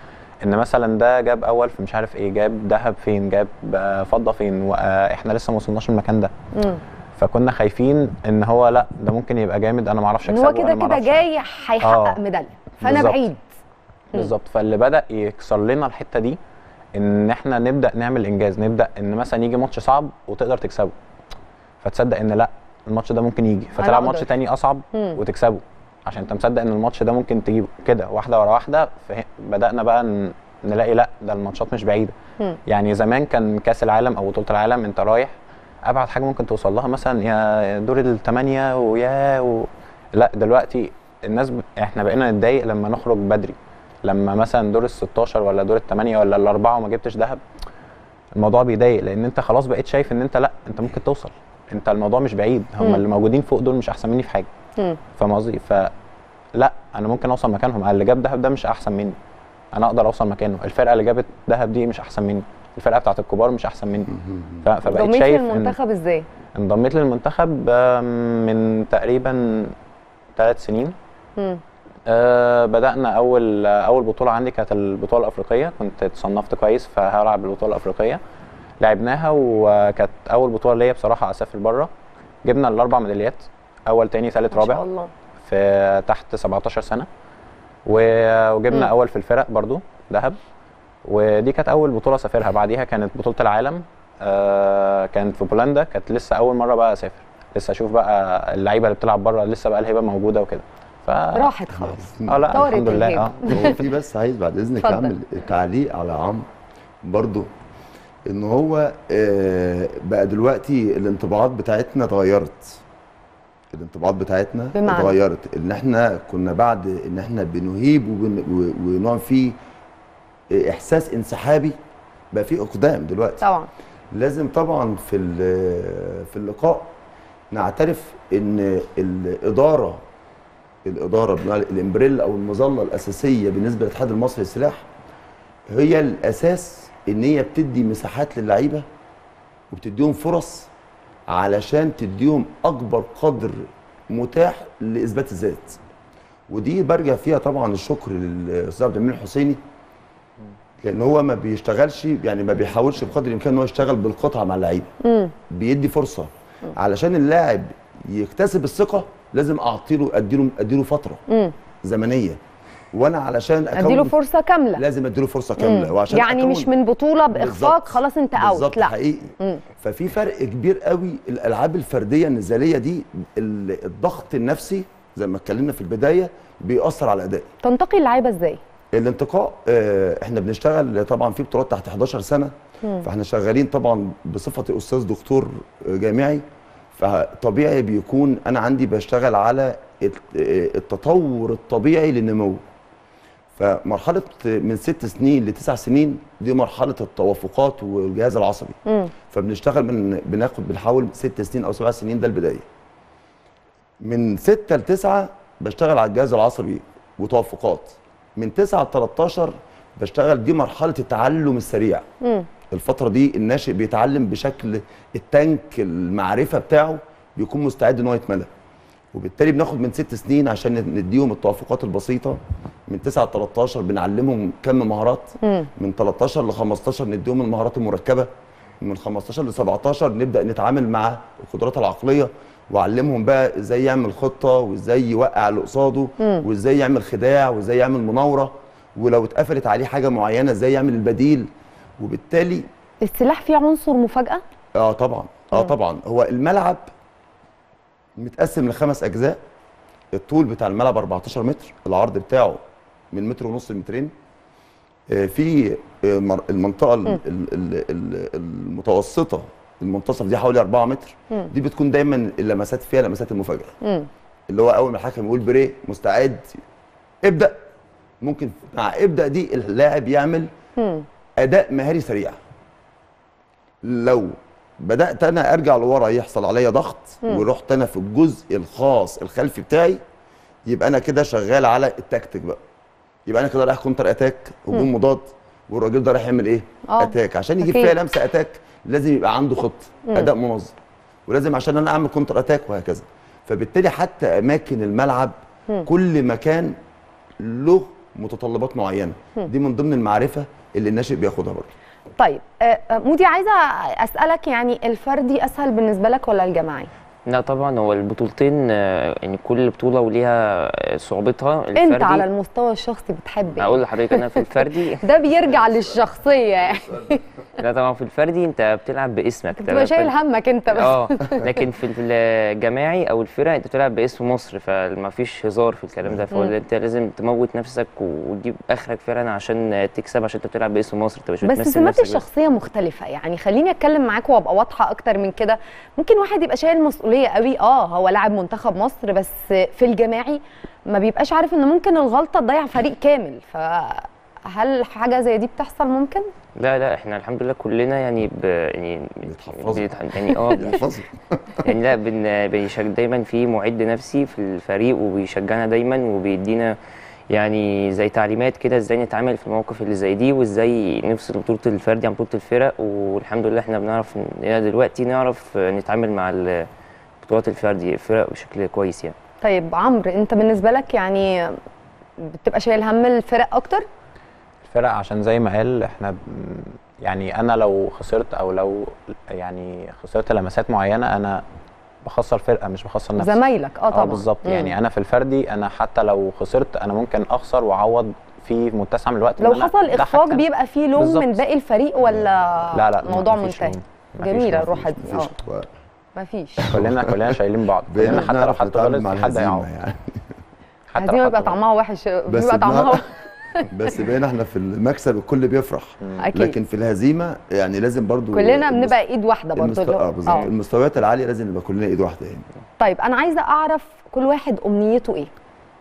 ان مثلا ده جاب اول في مش عارف ايه جاب ذهب فين جاب آه، فضه فين واحنا لسه ما وصلناش المكان ده مم. فكنا خايفين ان هو لا ده ممكن يبقى جامد انا ما اعرفش ان اكسبه هو كده أنا ما كده أعرفش جاي هيحقق آه. ميداليه فانا بالظبط. بعيد بالظبط فاللي بدا يكسر لنا الحته دي ان احنا نبدا نعمل انجاز نبدا ان مثلا يجي ماتش صعب وتقدر تكسبه فتصدق ان لا الماتش ده ممكن يجي فتلعب ماتش أقدر. تاني اصعب مم. وتكسبه عشان انت مصدق ان الماتش ده ممكن تجيبه كده واحده ورا واحده فه- بدانا بقى ن- نلاقي لا ده الماتشات مش بعيده مم. يعني زمان كان كاس العالم او بطوله العالم انت رايح ابعد حاجه ممكن توصل لها مثلا يا دور الثمانيه ويا و... لا دلوقتي الناس ب... احنا بقينا نتضايق لما نخرج بدري لما مثلا دور ال 16 ولا دور الثمانيه ولا الاربعه وما جبتش ذهب الموضوع بيضايق لان انت خلاص بقيت شايف ان انت لا انت ممكن توصل انت الموضوع مش بعيد هم مم. اللي موجودين فوق دول مش احسن مني في حاجه مم. فاهم قصدي فلا انا ممكن اوصل مكانهم اللي جاب ذهب ده مش احسن مني انا اقدر اوصل مكانه الفرقه اللي جابت ذهب دي مش احسن مني الفرقه بتاعت الكبار مش احسن مني ف- فبقيت ضميت شايف ان للمنتخب ازاي؟ انضميت للمنتخب آم، من تقريبا ثلاث سنين مم. آه بدأنا أول أول بطولة عندي كانت البطولة الأفريقية كنت اتصنفت كويس فهلعب البطولة الأفريقية لعبناها وكانت أول بطولة ليا بصراحة أسافر بره جبنا الأربع ميداليات أول تاني تالت ما شاء رابع الله في تحت 17 سنة و- وجبنا مم. أول في الفرق برضو ذهب ودي كانت أول بطولة أسافرها بعديها كانت بطولة العالم آه كانت في بولندا كانت لسه أول مرة بقى أسافر لسه أشوف بقى اللعيبة اللي بتلعب بره لسه بقى الهبة موجودة وكده ف راحت خلاص اه لا طارت الحمد لله الهبة. اه هو في بس عايز بعد اذنك اتفضل. اعمل تعليق على عمرو برضو ان هو آه، بقى دلوقتي الانطباعات بتاعتنا اتغيرت الانطباعات بتاعتنا بمعنى؟ اتغيرت ان احنا كنا بعد ان احنا بنهيب وبن- و- ونوع فيه احساس انسحابي بقى فيه اقدام دلوقتي طبعا لازم طبعا في ال- في اللقاء نعترف ان الاداره الاداره بمعنى الامبريلا او المظله الاساسيه بالنسبه للاتحاد المصري للسلاح هي الاساس ان هي بتدي مساحات للعيبه وبتديهم فرص علشان تديهم اكبر قدر متاح لاثبات الذات ودي برجع فيها طبعا الشكر للاستاذ عبد المنعم الحسيني لان هو ما بيشتغلش يعني ما بيحاولش بقدر الامكان ان هو يشتغل بالقطعه مع اللعيبه مم. بيدي فرصه علشان اللاعب يكتسب الثقه لازم اعطيله اديله اديله فتره مم. زمنيه وانا علشان أكون اديله فرصه كامله لازم اديله فرصه كامله مم. وعشان يعني أكون مش من بطوله باخفاق بالظبط. خلاص انت اوت بالظبط لا حقيقي مم. ففي فرق كبير قوي الالعاب الفرديه النزاليه دي ال- الضغط النفسي زي ما اتكلمنا في البدايه بيأثر على الاداء تنتقي اللعيبه ازاي؟ الانتقاء آه، احنا بنشتغل طبعا في بطولات تحت 11 سنه فاحنا شغالين طبعا بصفتي استاذ دكتور آه، جامعي فطبيعي بيكون انا عندي بشتغل على الت- آه، التطور الطبيعي للنمو فمرحله من ست سنين لتسع سنين دي مرحله التوافقات والجهاز العصبي مم. فبنشتغل من بناخد بنحاول ست سنين او سبع سنين ده البدايه من ستة لتسعة بشتغل على الجهاز العصبي وتوافقات من تسعة ل 13 بشتغل دي مرحله التعلم السريع مم. الفتره دي الناشئ بيتعلم بشكل التانك المعرفه بتاعه بيكون مستعد ان هو يتملى وبالتالي بناخد من ست سنين عشان نديهم التوافقات البسيطه من 9 ل 13 بنعلمهم كم مهارات مم. من 13 ل 15 نديهم المهارات المركبه من 15 ل 17 نبدا نتعامل مع القدرات العقليه واعلمهم بقى ازاي يعمل خطه وازاي يوقع اللي قصاده مم. وازاي يعمل خداع وازاي يعمل مناوره ولو اتقفلت عليه حاجه معينه ازاي يعمل البديل وبالتالي السلاح فيه عنصر مفاجاه؟ اه طبعا اه طبعا هو الملعب متقسم لخمس اجزاء الطول بتاع الملعب 14 متر العرض بتاعه من متر ونص لمترين آه، في آه، مر- المنطقه ال- ال- ال- ال- المتوسطه المنتصف دي حوالي 4 متر مم. دي بتكون دايما اللمسات فيها لمسات المفاجاه مم. اللي هو اول ما الحكم يقول بريه مستعد ابدا ممكن مع ابدا دي اللاعب يعمل مم. اداء مهاري سريع لو بدات انا ارجع لورا يحصل عليا ضغط ورحت انا في الجزء الخاص الخلفي بتاعي يبقى انا كده شغال على التكتيك بقى يبقى انا كده رايح كونتر اتاك هجوم مضاد والراجل ده رايح يعمل ايه آه. اتاك عشان يجيب أكيد. فيها لمسه اتاك لازم يبقى عنده خط اداء منظم ولازم عشان انا اعمل كونتر اتاك وهكذا فبالتالي حتى اماكن الملعب كل مكان له متطلبات معينه دي من ضمن المعرفه اللي الناشئ بياخدها برضه طيب آه، آه، مودي عايزه اسالك يعني الفردي اسهل بالنسبه لك ولا الجماعي لا طبعا هو البطولتين آه، يعني كل بطوله وليها آه، صعوبتها انت الفردي على المستوى الشخصي بتحب اقول ايه لحضرتك انا في الفردي ده بيرجع للشخصيه يعني لا طبعا في الفردي انت بتلعب باسمك بتبقى شايل همك انت بس اه لكن في الجماعي او الفرق انت بتلعب باسم مصر فما فيش هزار في الكلام ده فهو انت لازم تموت نفسك وتجيب اخرك فعلا عشان تكسب عشان انت بتلعب باسم مصر انت مش بس بتمثل سمات نفسك بس. الشخصيه مختلفه يعني خليني اتكلم معاك وابقى واضحه اكتر من كده ممكن واحد يبقى شايل مسؤوليه قوي اه هو لاعب منتخب مصر بس في الجماعي ما بيبقاش عارف ان ممكن الغلطه تضيع فريق كامل فهل حاجه زي دي بتحصل ممكن لا لا احنا الحمد لله كلنا يعني ب... يعني بيتحفظوا. بيتح- يعني اه بيحفظوا يعني لا بن... بيشج... دايما في معد نفسي في الفريق وبيشجعنا دايما وبيدينا يعني زي تعليمات كده ازاي نتعامل في المواقف اللي زي دي وازاي نفصل بطولة الفردي عن بطولة الفرق والحمد لله احنا بنعرف ن- دلوقتي نعرف نتعامل مع ال- بطولات الفردي الفرق بشكل كويس يعني طيب عمرو انت بالنسبه لك يعني بتبقى شايل هم الفرق اكتر الفرق عشان زي ما قال احنا ب- يعني انا لو خسرت او لو يعني خسرت لمسات معينه انا بخسر فرقه مش بخسر نفسي زمايلك اه طبعا اه بالظبط مم. يعني انا في الفردي انا حتى لو خسرت انا ممكن اخسر واعوض في متسع من الوقت إن لو أنا حصل ده اخفاق حكم. بيبقى فيه لوم من بالظبط. باقي الفريق ولا لا لا موضوع مفيش منتهي لوم. مفيش جميله لوم. الروح دي اه مفيش مفيش كلنا كلنا شايلين بعض بقينا كلنا حتى لو بنعرف حد نتعامل غلط مع في حد الهزيمه هيعوض يعني حتى هزيمه لو بيبقى حد غلط. طعمها وحش بس بيبقى طعمها بنعرف- وحش بس بقينا احنا في المكسب الكل بيفرح اكيد لكن في الهزيمه يعني لازم برضو كلنا المست- بنبقى ايد واحده برضه المست... اللي هو- اه بالظبط آه. المستويات العاليه لازم نبقى كلنا ايد واحده يعني طيب انا عايزه اعرف كل واحد امنيته ايه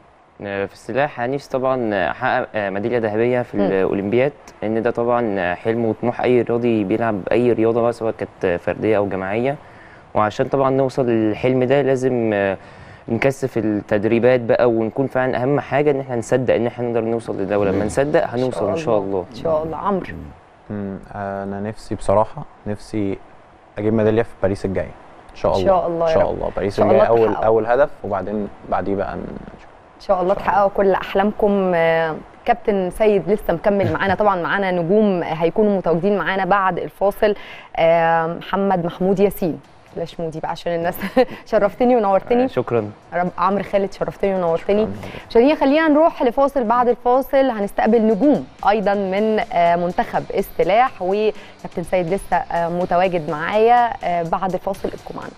آه، في السلاح أنا نفسي طبعا احقق آه، ميداليه ذهبيه في مم. الاولمبياد ان ده طبعا آه، حلم وطموح اي رياضي بيلعب اي رياضه بقى سواء كانت فرديه او جماعيه وعشان طبعا نوصل للحلم ده لازم آه، نكثف التدريبات بقى ونكون فعلا اهم حاجه ان احنا نصدق ان احنا نقدر نوصل لده ولما نصدق هنوصل ان شاء الله ان شاء الله عمرو مم، انا نفسي بصراحه نفسي اجيب ميداليه في باريس الجايه ان شاء إن الله شاء الله ان يا شاء رب. الله باريس إن شاء الله الجايه اول تحققه. اول هدف وبعدين بعديه بقى نشوف ان شاء الله تحققوا كل احلامكم آه، كابتن سيد لسه مكمل معانا طبعا معانا نجوم هيكونوا متواجدين معانا بعد الفاصل آه، محمد محمود ياسين بلاش مودي بقى عشان الناس شرفتني ونورتني آه، شكرا رب- عمرو خالد شرفتني ونورتني مشاهدينا خلينا نروح لفاصل بعد الفاصل هنستقبل نجوم ايضا من آه، منتخب السلاح وكابتن سيد لسه آه، متواجد معايا آه، بعد الفاصل ابقوا معانا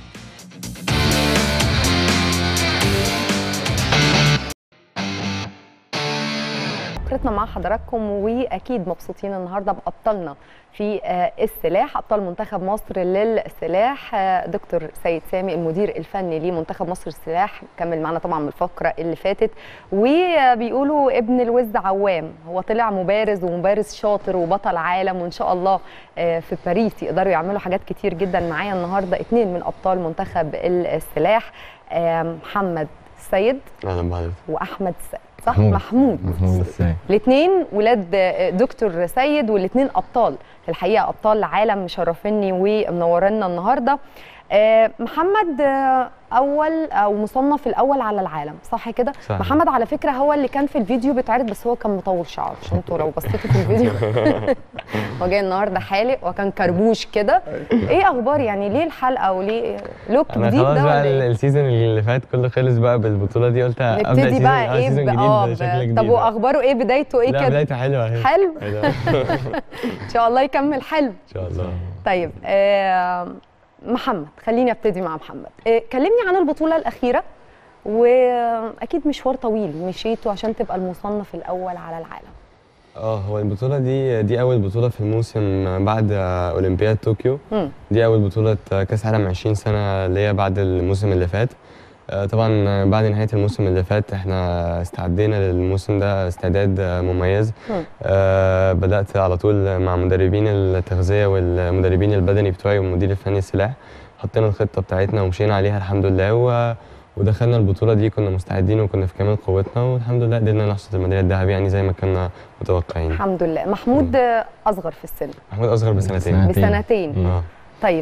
فقرتنا مع حضراتكم واكيد مبسوطين النهارده بابطالنا في آه، السلاح ابطال منتخب مصر للسلاح آه، دكتور سيد سامي المدير الفني لمنتخب مصر للسلاح كمل معنا طبعا من الفقره اللي فاتت وبيقولوا ابن الوز عوام هو طلع مبارز ومبارز شاطر وبطل عالم وان شاء الله آه، في باريس يقدروا يعملوا حاجات كتير جدا معايا النهارده اتنين من ابطال منتخب السلاح آه، محمد سيد اهلا بحضرتك واحمد سيد صح محمود. محمود محمود السيد الاثنين ولاد دكتور سيد والاثنين ابطال في الحقيقه ابطال عالم مشرفيني ومنورنا النهارده آه، محمد آه، اول او مصنف الاول على العالم صح كده صح. محمد على فكره هو اللي كان في الفيديو بيتعرض بس هو كان مطول شعره عشان انتوا لو بصيتوا في الفيديو هو جاي النهارده حالق وكان كربوش كده ايه اخبار يعني ليه الحلقه وليه لوك انا جديد خلاص ده بقى ولا إيه؟ السيزون اللي فات كله خلص بقى بالبطوله دي قلت ابدا نبتدي سيزون بقى آه، ايه سيزون ب- جديد اه بشكل ب- جديد طب بقى. واخباره ايه بدايته ايه لا كده بدايته حلوه اهي حلو حلوة. ان شاء الله يكمل حلو ان شاء الله طيب آه محمد خليني ابتدي مع محمد آه كلمني عن البطوله الاخيره واكيد مشوار طويل مشيته عشان تبقى المصنف الاول على العالم اه هو البطوله دي دي اول بطوله في الموسم بعد اولمبياد طوكيو مم. دي اول بطوله كاس عالم 20 سنه ليا بعد الموسم اللي فات آه، طبعا بعد نهايه الموسم اللي فات احنا استعدينا للموسم ده استعداد مميز مم. آه، بدات على طول مع مدربين التغذيه والمدربين البدني بتوعي والمدير الفني السلاح حطينا الخطه بتاعتنا ومشينا عليها الحمد لله و... ودخلنا البطوله دي كنا مستعدين وكنا في كامل قوتنا والحمد لله قدرنا نحصد الميداليه الذهبيه يعني زي ما كنا متوقعين الحمد لله محمود آه، اصغر في السن محمود اصغر بسنتين بسنتين اه طيب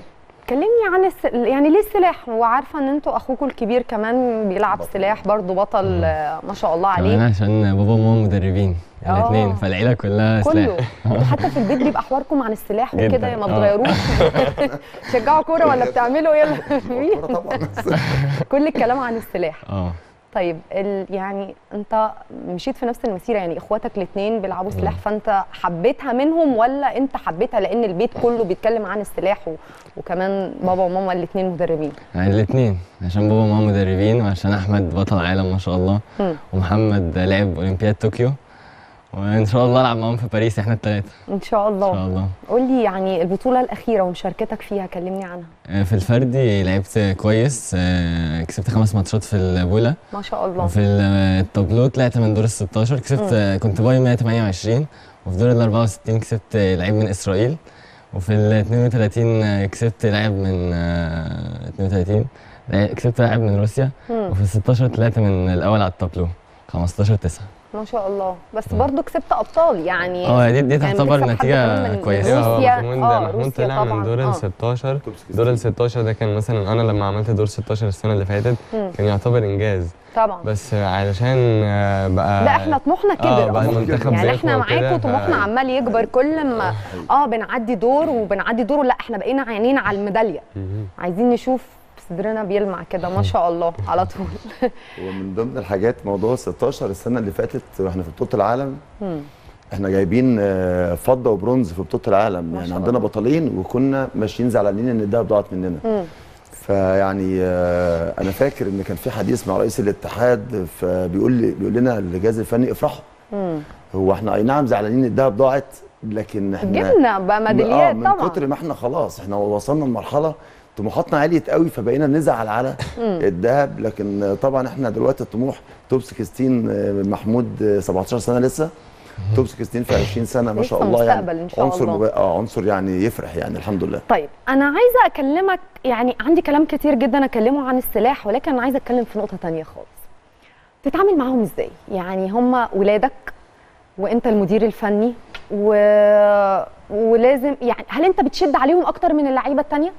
كلمني عن الس... يعني ليه السلاح وعارفه ان انتوا اخوكم الكبير كمان بيلعب بطل. سلاح برضو بطل آه، ما شاء الله كمان عليه عشان بابا وماما مدربين آه. الاثنين فالعيله كلها كله سلاح حتى في البيت بيبقى حواركم عن السلاح جداً. وكده ما آه. بتغيروش تشجعوا كوره ولا بتعملوا ايه الكورة طبعا كل الكلام عن السلاح اه طيب ال... يعني انت مشيت في نفس المسيره يعني اخواتك الاثنين بيلعبوا سلاح فانت حبيتها منهم ولا انت حبيتها لان البيت كله بيتكلم عن السلاح و... وكمان بابا وماما الاثنين مدربين يعني الاثنين عشان بابا وماما مدربين وعشان احمد بطل عالم ما شاء الله مم. ومحمد لعب اولمبياد طوكيو وان شاء الله العب معاهم في باريس احنا الثلاثه ان شاء ان الله شاء الله قول لي يعني البطوله الاخيره ومشاركتك فيها كلمني عنها آه، في الفردي لعبت كويس آه، كسبت خمس ماتشات في البوله ما شاء الله وفي ال- التابلو طلعت من دور ال 16 كسبت آه، كنت باي 128 وفي دور ال 64 كسبت آه، لعيب من اسرائيل وفي ال 32 آه، كسبت لاعب من آه، 32 لا- كسبت لاعب من روسيا مم. وفي ال 16 طلعت من الاول على التابلو 15 9 ما شاء الله بس برضو كسبت ابطال يعني اه دي دي كان تعتبر بتكسب حد نتيجه كمان من كويسه ايوه هو روسيا، محمود آه، محمود روسيا طلع طبعاً، من دور آه. ال 16 دور ال 16 ده كان مثلا انا لما عملت دور 16 السنه اللي فاتت مم. كان يعتبر انجاز طبعا بس علشان آه، بقى لا احنا طموحنا اه كبر بقى أصلاً. المنتخب يعني زيكم احنا وكده، معاكم ف- طموحنا عمال يكبر كل ما حقيقي. اه بنعدي دور وبنعدي دور لا احنا بقينا عينين على الميداليه مهم. عايزين نشوف صدرنا بيلمع كده ما شاء الله على طول ومن ضمن الحاجات موضوع 16 السنه اللي فاتت واحنا في بطوله العالم مم. احنا جايبين آه، فضه وبرونز في بطوله العالم ما يعني شاء عندنا الله. بطلين وكنا ماشيين زعلانين ان الدهب ضاعت مننا مم. فيعني آه، انا فاكر ان كان في حديث مع رئيس الاتحاد فبيقول لي بيقول لنا الجهاز الفني افرحوا مم. هو احنا اي نعم زعلانين الدهب ضاعت لكن احنا جبنا بقى ميداليات آه من طبعا كتر ما احنا خلاص احنا وصلنا لمرحله طموحاتنا عليت قوي فبقينا نزعل على الذهب لكن طبعا احنا دلوقتي الطموح توب 16 آه، محمود آه، 17 سنه لسه توب 16 في 20 سنه ما شاء لسه الله يعني مستقبل إن شاء عنصر الله. مب- اه عنصر يعني يفرح يعني الحمد لله طيب انا عايزه اكلمك يعني عندي كلام كتير جدا اكلمه عن السلاح ولكن انا عايزه اتكلم في نقطه تانية خالص تتعامل معاهم ازاي يعني هم ولادك وانت المدير الفني و... ولازم يعني هل انت بتشد عليهم اكتر من اللعيبه التانية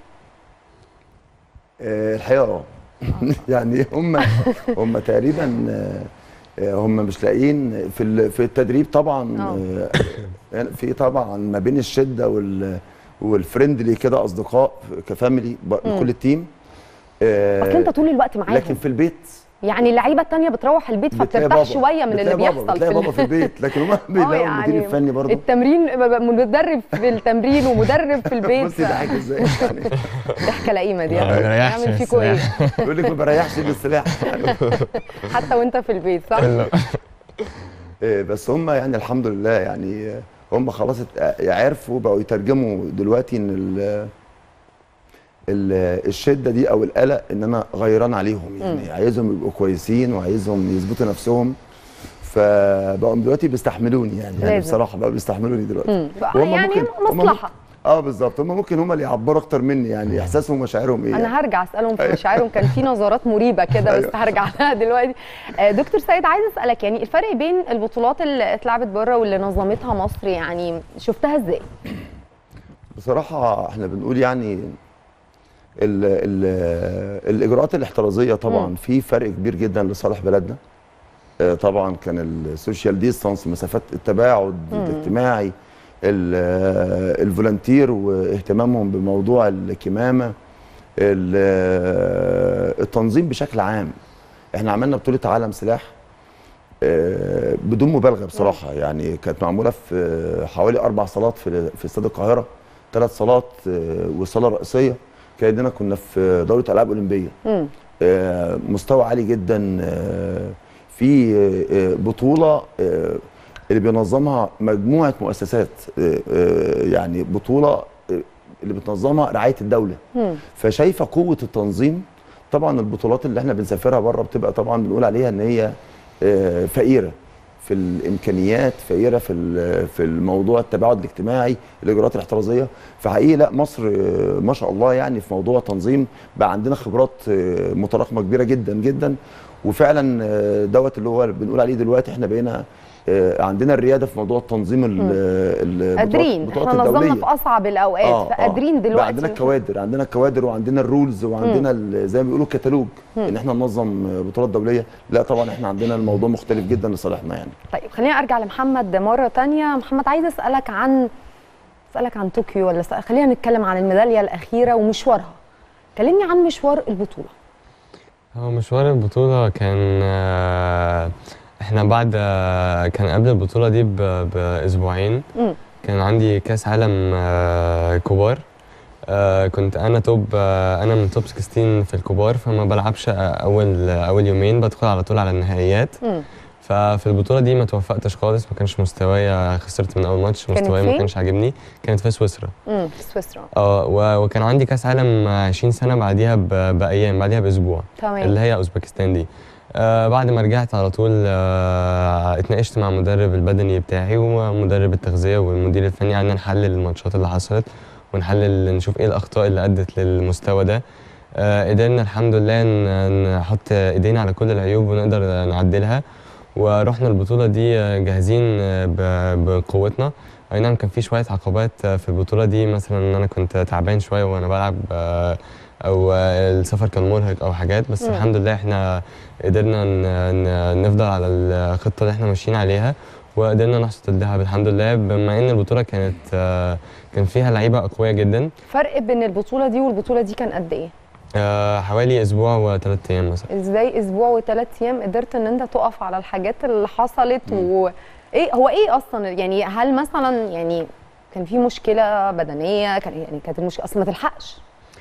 آه، الحقيقه اه يعني هم هم تقريبا آه، آه، هم مش لاقيين في ال- في التدريب طبعا آه. آه، يعني في طبعا ما بين الشده وال والفريندلي كده اصدقاء كفاميلي ب- كل التيم آه، اصل انت طول الوقت معاهم لكن في البيت يعني اللعيبه التانية بتروح البيت بتلاقي فبترتاح بابا شويه من اللي بتلاقي بابا بيحصل بتلاقي في بابا في البيت لكن هم بيلاقوا المدير الفني برضه التمرين ب- ب- مدرب في التمرين ومدرب في البيت بصي ده حاجه ازاي يعني ضحكه لئيمه دي ما بيريحش نعمل من فيكوا ايه يقول لك ما بريحش بالسلاح حتى وانت في البيت صح إيه، بس هم يعني الحمد لله يعني آه، هم خلاص ات- عرفوا بقوا يترجموا دلوقتي ان ال ال- الشده دي او القلق ان انا غيران عليهم يعني عايزهم يبقوا كويسين وعايزهم يثبتوا نفسهم فبقوا دلوقتي بيستحملوني يعني, يعني لازم. بصراحه بقوا بيستحملوني دلوقتي مم. وهم يعني ممكن- هم مصلحه ممكن- اه بالظبط هم ممكن هم اللي يعبروا اكتر مني يعني احساسهم ومشاعرهم ايه يعني. انا هرجع اسالهم في مشاعرهم كان في نظرات مريبه كده بس أيوة. هرجع لها دلوقتي آه، دكتور سيد عايز اسالك يعني الفرق بين البطولات اللي اتلعبت بره واللي نظمتها مصر يعني شفتها ازاي بصراحة احنا بنقول يعني ال ال الإجراءات الاحترازية طبعا مم. في فرق كبير جدا لصالح بلدنا آه، طبعا كان السوشيال ديستانس مسافات التباعد الاجتماعي ال- آه، الفولنتير واهتمامهم بموضوع الكمامة ال- آه، التنظيم بشكل عام احنا عملنا بطولة عالم سلاح آه، بدون مبالغه بصراحه يعني كانت معموله في آه، حوالي اربع صالات في في استاد القاهره ثلاث صالات آه، وصاله رئيسيه كاننا كنا في دوره العاب اولمبيه مم. آه، مستوى عالي جدا آه، في آه، بطوله آه، اللي بينظمها مجموعه مؤسسات آه، آه، يعني بطوله آه، اللي بتنظمها رعايه الدوله مم. فشايفه قوه التنظيم طبعا البطولات اللي احنا بنسافرها بره بتبقى طبعا بنقول عليها ان هي آه، فقيره في الامكانيات فقيره في ال- في الموضوع التباعد الاجتماعي الاجراءات الاحترازيه فحقيقي لا مصر آه، ما شاء الله يعني في موضوع تنظيم بقى عندنا خبرات آه، متراكمه كبيره جدا جدا وفعلا آه، دوت اللي هو بنقول عليه دلوقتي احنا بقينا آه، عندنا الرياده في موضوع تنظيم ال- ال- قادرين البطولات احنا نظمنا الدولية. في اصعب الاوقات آه، آه. فقادرين بقى دلوقتي عندنا الكوادر عندنا الكوادر وعندنا الرولز وعندنا ال- زي ما بيقولوا الكتالوج ان احنا ننظم بطولات دوليه لا طبعا احنا عندنا الموضوع مختلف جدا لصالحنا يعني طيب خليني ارجع لمحمد مره تانية محمد عايزه اسالك عن اسالك عن طوكيو ولا أسأل... خلينا نتكلم عن الميداليه الاخيره ومشوارها كلمني عن مشوار البطوله هو مشوار البطولة كان آه، احنا بعد آه، كان قبل البطولة دي ب- بأسبوعين مم. كان عندي كأس عالم آه، كبار آه، كنت أنا توب آه، أنا من توب 16 في الكبار فما بلعبش آه، أول أول يومين بدخل على طول على النهائيات مم. ففي البطولة دي ما توفقتش خالص ما كانش مستواي خسرت من أول ماتش كانت مستواي ما فين؟ كانش عاجبني كانت في سويسرا امم في سويسرا اه و- وكان عندي كأس عالم 20 سنة بعديها ب- بأيام بعديها بأسبوع تمام اللي هي اوزبكستان دي آه بعد ما رجعت على طول آه اتناقشت مع المدرب البدني بتاعي ومدرب التغذيه والمدير الفني قعدنا نحلل الماتشات اللي حصلت ونحلل نشوف ايه الاخطاء اللي ادت للمستوى ده آه قدرنا الحمد لله ن- نحط ايدينا على كل العيوب ونقدر نعدلها ورحنا البطوله دي آه، جاهزين آه، ب- بقوتنا اي نعم كان في شويه عقبات آه، في البطوله دي مثلا ان انا كنت تعبان شويه وانا بلعب آه، او آه، السفر كان مرهق او حاجات بس مم. الحمد لله احنا قدرنا ن- ن- نفضل على الخطه اللي احنا ماشيين عليها وقدرنا نحصد الذهب الحمد لله بما ان البطوله كانت آه، كان فيها لعيبه اقوياء جدا فرق بين البطوله دي والبطوله دي كان قد ايه آه، حوالي اسبوع وثلاث ايام مثلا ازاي اسبوع وثلاث ايام قدرت ان انت تقف على الحاجات اللي حصلت و ايه هو ايه اصلا يعني هل مثلا يعني كان في مشكله بدنيه كان يعني كانت المشكله اصلا ما تلحقش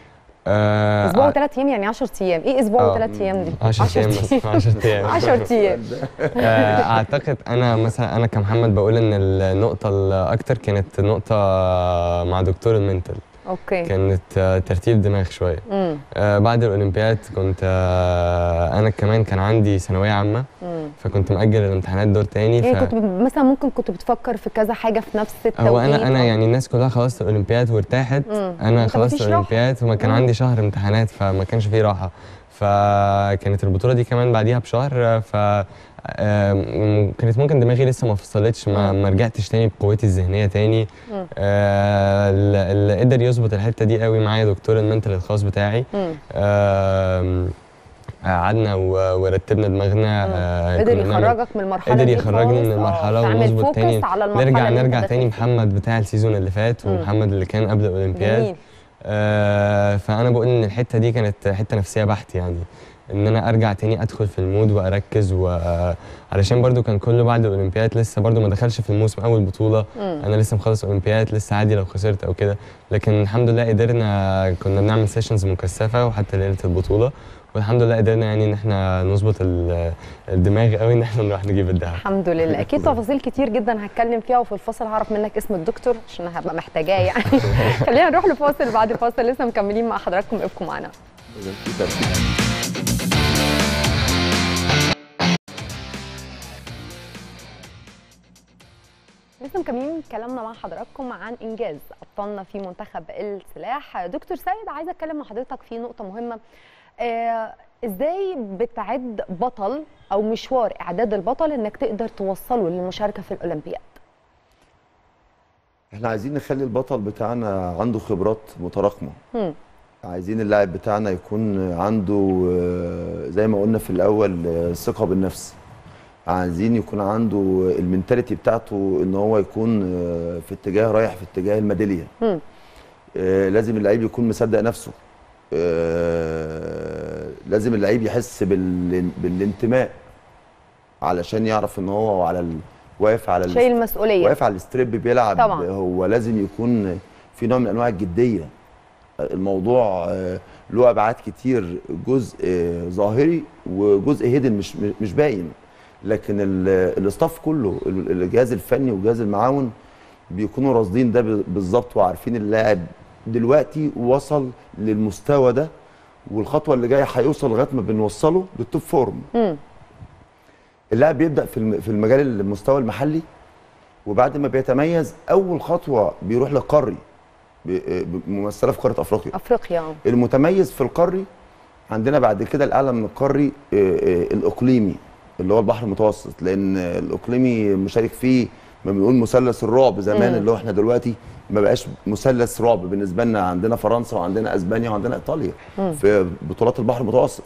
آه، اسبوع ع- وثلاث ايام يعني 10 ايام ايه اسبوع آه. وثلاث ايام دي 10 ايام بس 10 ايام 10 ايام آه، اعتقد انا مثلا انا كمحمد بقول ان النقطه الاكتر كانت نقطه مع دكتور المنتل اوكي كانت آه، ترتيب دماغ شويه امم آه، بعد الاولمبياد كنت آه، انا كمان كان عندي ثانويه عامه امم فكنت مأجل الامتحانات دور تاني يعني ف... كنت ب- مثلا ممكن كنت بتفكر في كذا حاجه في نفس التوقيت هو انا انا أو- يعني الناس كلها خلصت الاولمبياد وارتاحت مم. انا أنت خلصت مفيش راحة. الاولمبياد وما كان مم. عندي شهر امتحانات فما كانش فيه راحه فكانت البطوله دي كمان بعديها بشهر ف آم، كانت ممكن دماغي لسه ما فصلتش ما, ما رجعتش تاني بقوتي الذهنيه تاني مم. آه، اللي اللي قدر يظبط الحته دي قوي معايا دكتور المنتل الخاص بتاعي مم. آم، قعدنا و- ورتبنا دماغنا مم. آه، قدر كنا بنعمل- يخرجك من المرحله قدر دي يخرجني خالص. من آه، المرحله تعمل ونظبط فوكس تاني على المرحله نرجع اللي أنت نرجع داخل تاني فيها. محمد بتاع السيزون اللي فات مم. ومحمد اللي كان قبل الاولمبياد جميل آه فانا بقول ان الحته دي كانت حته نفسيه بحت يعني ان انا ارجع تاني ادخل في المود واركز وعلشان برضو كان كله بعد الاولمبياد لسه برضو ما دخلش في الموسم اول بطوله مم. انا لسه مخلص اولمبياد لسه عادي لو خسرت او كده لكن الحمد لله قدرنا كنا بنعمل سيشنز مكثفه وحتى ليله البطوله والحمد لله قدرنا يعني ان احنا نظبط ال- الدماغ قوي ان احنا نروح نجيب الذهب الحمد لله اكيد تفاصيل كتير جدا هتكلم فيها وفي الفاصل هعرف منك اسم الدكتور عشان هبقى محتاجاه يعني خلينا نروح لفاصل بعد فاصل لسه مكملين مع حضراتكم ابقوا معانا لسه مكملين كلامنا مع حضراتكم عن انجاز ابطالنا في منتخب السلاح دكتور سيد عايزه اتكلم مع حضرتك في نقطه مهمه آه ازاي بتعد بطل او مشوار اعداد البطل انك تقدر توصله للمشاركه في الاولمبياد احنا عايزين نخلي البطل بتاعنا عنده خبرات متراكمه مم. عايزين اللاعب بتاعنا يكون عنده آه، زي ما قلنا في الاول آه، ثقه بالنفس عايزين يكون عنده المينتاليتي بتاعته ان هو يكون آه، في اتجاه رايح في اتجاه الميداليه مم. آه، لازم اللعيب يكون مصدق نفسه آه، لازم اللعيب يحس بال... بالانتماء علشان يعرف ان هو على ال... واقف على ال... شايل مسؤوليه واقف على الستريب بيلعب طبعاً. هو لازم يكون في نوع من انواع الجديه الموضوع آه، له ابعاد كتير جزء آه، ظاهري وجزء هيدن مش مش باين لكن ال- الاستاف كله ال- الجهاز الفني والجهاز المعاون بيكونوا راصدين ده ب- بالظبط وعارفين اللاعب دلوقتي وصل للمستوى ده والخطوه اللي جايه هيوصل لغايه ما بنوصله للتوب فورم مم. اللاعب بيبدا في الم- في المجال المستوى المحلي وبعد ما بيتميز اول خطوه بيروح للقاري ب- ب- ممثله في قاره افريقيا افريقيا المتميز في القاري عندنا بعد كده الاعلى من القاري آه، آه، الاقليمي اللي هو البحر المتوسط لان الاقليمي مشارك فيه ما بنقول مثلث الرعب زمان مم. اللي هو احنا دلوقتي ما بقاش مثلث رعب بالنسبه لنا عندنا فرنسا وعندنا اسبانيا وعندنا ايطاليا مم. في بطولات البحر المتوسط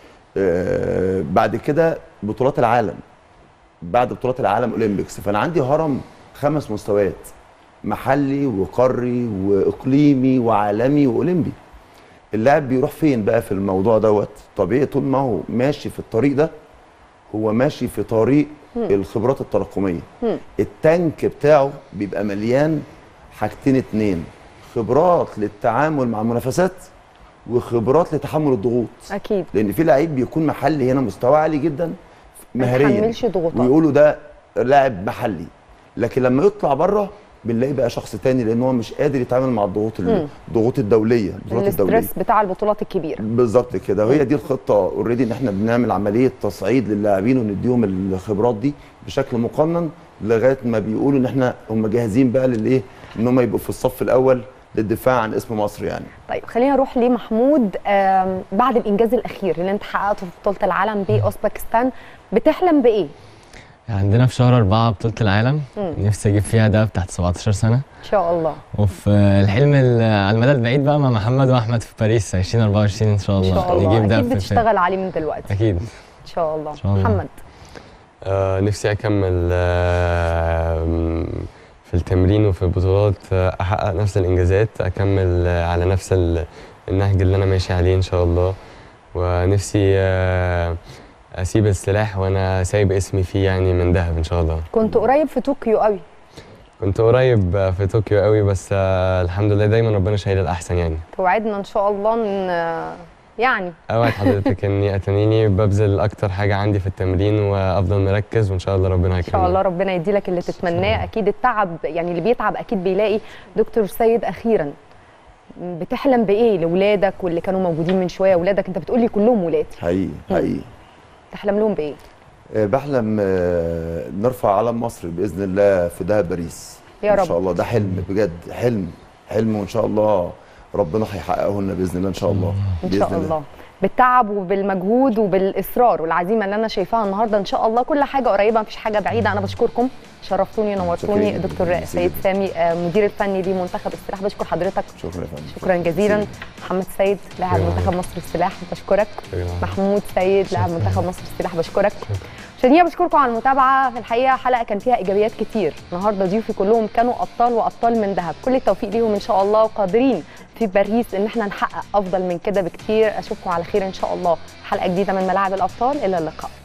آه، بعد كده بطولات العالم بعد بطولات العالم اولمبيكس فانا عندي هرم خمس مستويات محلي وقاري واقليمي وعالمي واولمبي اللاعب بيروح فين بقى في الموضوع دوت طبيعي طول ما هو ماشي في الطريق ده هو ماشي في طريق الخبرات التراكميه مم. التانك بتاعه بيبقى مليان حاجتين اتنين خبرات للتعامل مع المنافسات وخبرات لتحمل الضغوط اكيد لان في لعيب بيكون محلي هنا مستوى عالي جدا ما مهريا يتحملش ضغوطات ويقولوا ده لاعب محلي لكن لما يطلع بره بنلاقي بقى شخص تاني لان هو مش قادر يتعامل مع الضغوط ال- مم. الضغوط الدوليه الضغوط الدوليه الاسترس بتاع البطولات الكبيره بالظبط كده وهي دي الخطه اوريدي ان احنا بنعمل عمليه تصعيد للاعبين ونديهم الخبرات دي بشكل مقنن لغايه ما بيقولوا ان احنا هم جاهزين بقى للايه ان هم يبقوا في الصف الاول للدفاع عن اسم مصر يعني طيب خلينا نروح لمحمود آم، بعد الانجاز الاخير اللي انت حققته في بطوله العالم باوزبكستان بتحلم بايه عندنا في شهر أربعة بطولة العالم مم. نفسي أجيب فيها دهب تحت 17 سنة ان شاء الله وفي الحلم ال- على المدى البعيد بقى مع محمد وأحمد في باريس 2024 إن شاء ان الله شاء الله نجيب دهب اكيد في بتشتغل عليه من دلوقتي أكيد ان شاء الله شاء الله. محمد آه نفسي اكمل آه م- في التمرين وفي البطولات آه، احقق نفس الانجازات اكمل آه، على نفس ال- النهج اللي انا ماشي عليه ان شاء الله ونفسي آه اسيب السلاح وانا سايب اسمي فيه يعني من ذهب ان شاء الله كنت قريب في طوكيو قوي كنت قريب آه، في طوكيو قوي بس آه الحمد لله دايما ربنا شايل الاحسن يعني توعدنا ان شاء الله ان يعني اوعد حضرتك اني اتنيني ببذل اكتر حاجه عندي في التمرين وافضل مركز وان شاء الله ربنا ان هيكرمني شاء الله ربنا يدي لك اللي تتمناه اكيد التعب يعني اللي بيتعب اكيد بيلاقي دكتور سيد اخيرا بتحلم بايه لاولادك واللي كانوا موجودين من شويه اولادك انت بتقولي كلهم ولاد حقيقي حقيقي تحلم لهم بايه آه، بحلم آه، نرفع علم مصر باذن الله في دهب باريس يا رب. ان شاء الله ده حلم بجد حلم حلم وان شاء الله ربنا هيحققه لنا باذن الله ان شاء الله ان بإذن شاء الله بالتعب وبالمجهود وبالاصرار والعزيمه اللي انا شايفاها النهارده ان شاء الله كل حاجه قريبه مفيش حاجه بعيده انا بشكركم شرفتوني ونورتوني شكراً. دكتور ميرسي سيد جداً. سامي آه، مدير الفني لمنتخب السلاح بشكر حضرتك شكرا يا فندم شكرا جزيلا ميرسي. محمد سيد لاعب شكراً. منتخب مصر السلاح بشكرك شكراً. محمود سيد لاعب شكراً. منتخب مصر السلاح بشكرك مشاهدينا بشكركم على المتابعه في الحقيقه حلقه كان فيها ايجابيات كتير النهارده ضيوفي كلهم كانوا ابطال وابطال من ذهب كل التوفيق ليهم ان شاء الله وقادرين في باريس ان احنا نحقق افضل من كده بكتير اشوفكم على خير ان شاء الله حلقه جديده من ملاعب الابطال الى اللقاء